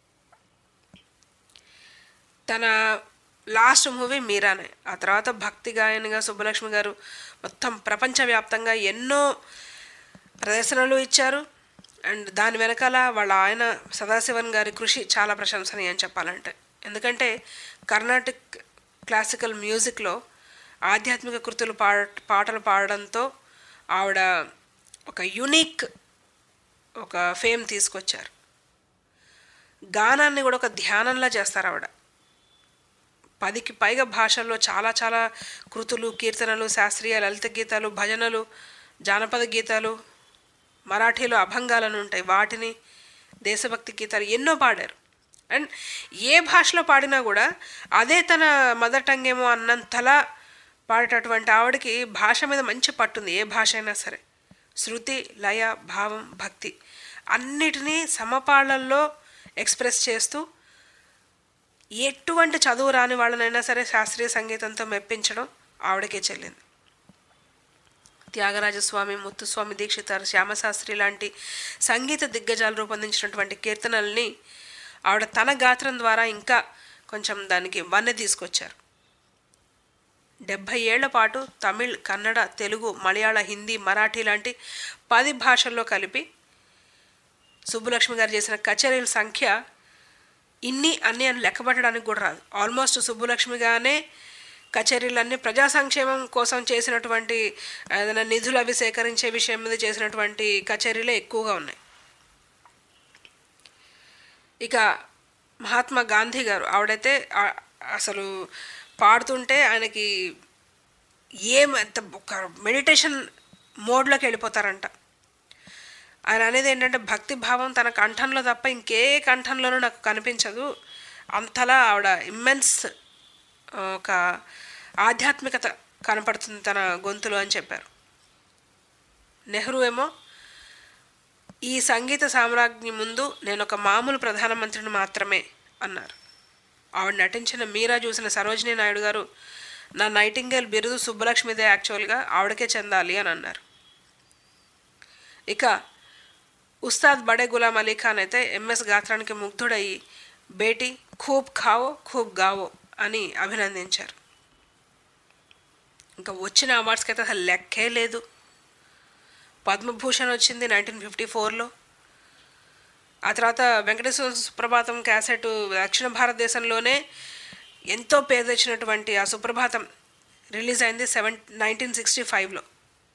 తన లాస్ట్ మూవీ మీరానే ఆ తర్వాత భక్తి గాయనిగా సుబ్బలక్ష్మి గారు మొత్తం ప్రపంచవ్యాప్తంగా ఎన్నో ప్రదర్శనలు ఇచ్చారు అండ్ దాని వెనకాల వాళ్ళ ఆయన సదాశివన్ గారి కృషి చాలా ప్రశంసనీయం చెప్పాలంటే ఎందుకంటే కర్ణాటిక్ క్లాసికల్ మ్యూజిక్లో ఆధ్యాత్మిక కృతులు పాడ పాటలు పాడడంతో ఆవిడ ఒక యునిక్ ఒక ఫేమ్ తీసుకొచ్చారు గానాన్ని కూడా ఒక ధ్యానంలా చేస్తారు ఆవిడ పదికి పైగా భాషల్లో చాలా చాలా కృతులు కీర్తనలు శాస్త్రీయ లలిత గీతాలు భజనలు జానపద గీతాలు మరాఠీలో అభంగాలను ఉంటాయి వాటిని దేశభక్తి గీతాలు ఎన్నో పాడారు అండ్ ఏ భాషలో పాడినా కూడా అదే తన మదర్ టంగ్ ఏమో అన్నంతలా పాడేటటువంటి ఆవిడకి భాష మీద మంచి పట్టుంది ఏ భాష అయినా సరే శృతి లయ భావం భక్తి అన్నిటినీ సమపాళ్ళల్లో ఎక్స్ప్రెస్ చేస్తూ ఎటువంటి చదువు రాని వాళ్ళనైనా సరే శాస్త్రీయ సంగీతంతో మెప్పించడం ఆవిడకే చెల్లింది త్యాగరాజస్వామి ముత్తుస్వామి దీక్షితారు శ్యామశాస్త్రి లాంటి సంగీత దిగ్గజాలు రూపొందించినటువంటి కీర్తనల్ని ఆవిడ తన గాత్రం ద్వారా ఇంకా కొంచెం దానికి వన్నె తీసుకొచ్చారు డెబ్భై ఏళ్ల పాటు తమిళ్ కన్నడ తెలుగు మలయాళ హిందీ మరాఠీ లాంటి పది భాషల్లో కలిపి సుబ్బులక్ష్మి గారు చేసిన కచేరీల సంఖ్య ఇన్ని అన్ని అని లెక్కబట్టడానికి కూడా రాదు ఆల్మోస్ట్ సుబ్బులక్ష్మిగానే కచేరీలన్నీ ప్రజా సంక్షేమం కోసం చేసినటువంటి ఏదైనా నిధులు అవి సేకరించే విషయం మీద చేసినటువంటి కచేరీలే ఎక్కువగా ఉన్నాయి ఇక మహాత్మా గాంధీ గారు ఆవిడైతే ఆ- అసలు పాడుతుంటే ఆయనకి ఏం ఎంత ఒక మెడిటేషన్ మోడ్లోకి వెళ్ళిపోతారంట ఆయన అనేది ఏంటంటే భక్తి భావం తన కంఠంలో తప్ప ఇంకే కంఠంలోనూ నాకు కనిపించదు అంతలా ఆవిడ ఇమ్మెన్స్ ఒక ఆధ్యాత్మికత కనపడుతుంది తన గొంతులో అని చెప్పారు నెహ్రూ ఏమో ఈ సంగీత సామ్రాజ్ఞి ముందు నేను ఒక మామూలు ప్రధానమంత్రిని మాత్రమే అన్నారు ఆవిడ నటించిన మీరా చూసిన సరోజినీ నాయుడు గారు నా నైటింగేల్ బిరుదు సుబ్బలక్ష్మిదే యాక్చువల్గా ఆవిడకే చెందాలి అని అన్నారు ఇక ఉస్తాద్ బడే గులాం అలీ ఖాన్ అయితే ఎంఎస్ గాత్రానికి ముగ్ధుడయి బేటీ ఖూబ్ ఖావో ఖూబ్ గావో అని అభినందించారు ఇంకా వచ్చిన అవార్డ్స్కి అయితే అసలు లెక్కే లేదు పద్మభూషణ్ వచ్చింది నైన్టీన్ ఫిఫ్టీ ఫోర్లో ఆ తర్వాత వెంకటేశ్వర సుప్రభాతం క్యాసెట్ దక్షిణ భారతదేశంలోనే ఎంతో పేరు తెచ్చినటువంటి ఆ సుప్రభాతం రిలీజ్ అయింది సెవెన్ నైన్టీన్ సిక్స్టీ ఫైవ్లో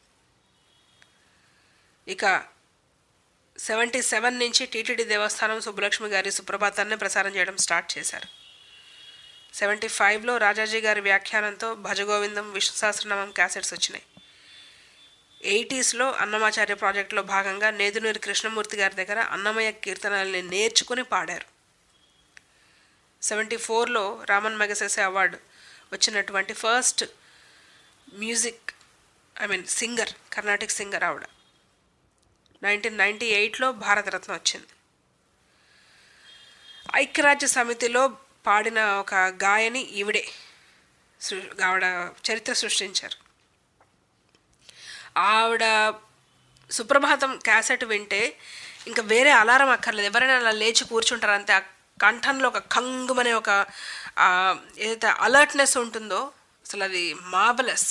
ఇక సెవెంటీ సెవెన్ నుంచి టీటీడీ దేవస్థానం సుబ్బలక్ష్మి గారి సుప్రభాతాన్ని ప్రసారం చేయడం స్టార్ట్ చేశారు సెవెంటీ ఫైవ్లో రాజాజీ గారి వ్యాఖ్యానంతో భజగోవిందం విష్ణు సహస్రనామం క్యాసెట్స్ వచ్చినాయి ఎయిటీస్లో అన్నమాచార్య ప్రాజెక్టులో భాగంగా నేదునూరి కృష్ణమూర్తి గారి దగ్గర అన్నమయ్య కీర్తనల్ని నేర్చుకుని పాడారు సెవెంటీ ఫోర్లో రామన్ మెగసెసే అవార్డు వచ్చినటువంటి first music I mean singer Carnatic singer ఆవిడ నైన్టీన్ నైంటీ ఎయిట్లో భారతరత్న వచ్చింది ఐక్యరాజ్య సమితిలో పాడిన ఒక గాయని ఈవిడే సృ ఆవిడ చరిత్ర సృష్టించారు ఆవిడ సుప్రభాతం క్యాసెట్ వింటే ఇంకా వేరే అలారం అక్కర్లేదు ఎవరైనా అలా లేచి కూర్చుంటారు అంతే ఆ కంఠంలో ఒక కంగుమనే ఒక ఆ, ఏదైతే అలర్ట్నెస్ ఉంటుందో అసలు అది మార్బలస్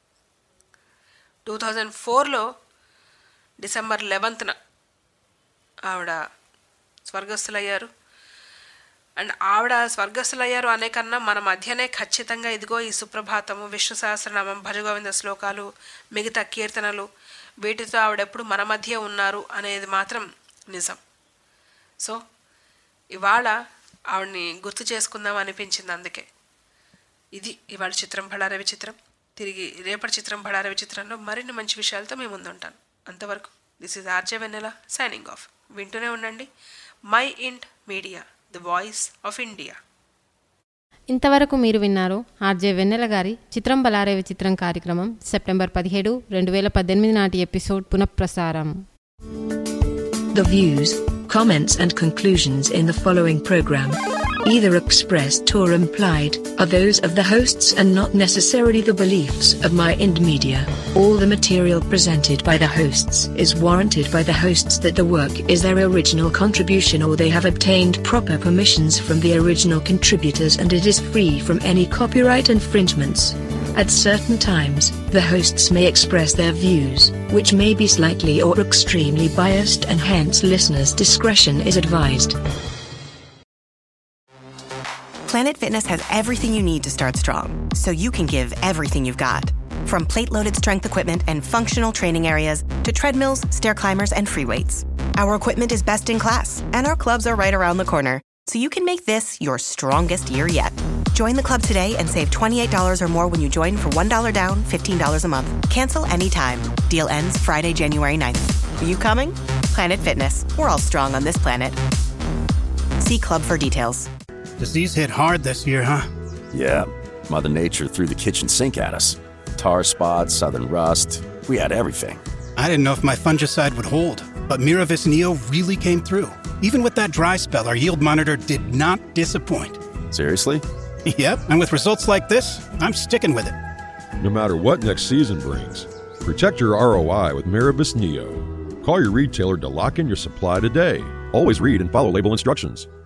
టూ థౌజండ్ ఫోర్లో డిసెంబర్ లెవెంత్న ఆవిడ స్వర్గస్థులయ్యారు అండ్ ఆవిడ స్వర్గస్థులయ్యారు అనే కన్నా మన మధ్యనే ఖచ్చితంగా ఇదిగో ఈ సుప్రభాతము విష్ణు సహస్రనామం భజగోవింద శ్లోకాలు మిగతా కీర్తనలు వీటితో ఆవిడెప్పుడు మన మధ్య ఉన్నారు అనేది మాత్రం నిజం సో ఇవాళ ఆవిడని గుర్తు చేసుకుందాం అనిపించింది అందుకే ఇది ఇవాళ చిత్రం బళారవి చిత్రం తిరిగి రేపటి చిత్రం బళారవి చిత్రంలో మరిన్ని మంచి విషయాలతో మేము ముందుంటాను అంతవరకు this is RJ Vennela signing off వింటూనే ఉండండి my Ind media the voice of India ఇంతవరకు మీరు విన్నారు ఆర్జే వెన్నెల గారి చిత్రం బలారేవి చిత్రం కార్యక్రమం సెప్టెంబర్ పదిహేడు రెండు వేల పద్దెనిమిది నాటి ఎపిసోడ్ పునఃప్రసారం The views, comments, and conclusions in the following program, either expressed or implied, are those of the hosts and not necessarily the beliefs of My Ind Media. All the material presented by the hosts is warranted by the hosts that the work is their original contribution or they have obtained proper permissions from the original contributors and it is free from any copyright infringements. At certain times, the hosts may express their views, which may be slightly or extremely biased, and hence listeners' discretion is advised. Planet Fitness has everything you need to start strong, so you can give everything you've got. From plate loaded strength equipment and functional training areas to treadmills, stair climbers, and free weights. Our equipment is best in class, and our clubs are right around the corner, so you can make this your strongest year yet. Join the club today and save $28 or more when you join for $1 down, $15 a month. Cancel anytime. Deal ends Friday, January 9th. Are you coming? Planet Fitness. We're all strong on this planet. See club for details. Disease hit hard this year, huh? Yeah, Mother Nature threw the kitchen sink at us. Tar spots, southern rust. We had everything. I didn't know if my fungicide would hold, but Miravis Neo really came through. Even with that dry spell, our yield monitor did not disappoint. Seriously? Yep, and with results like this, I'm sticking with it. No matter what next season brings, protect your ROI with Mirabis Neo. Call your retailer to lock in your supply today. Always read and follow label instructions.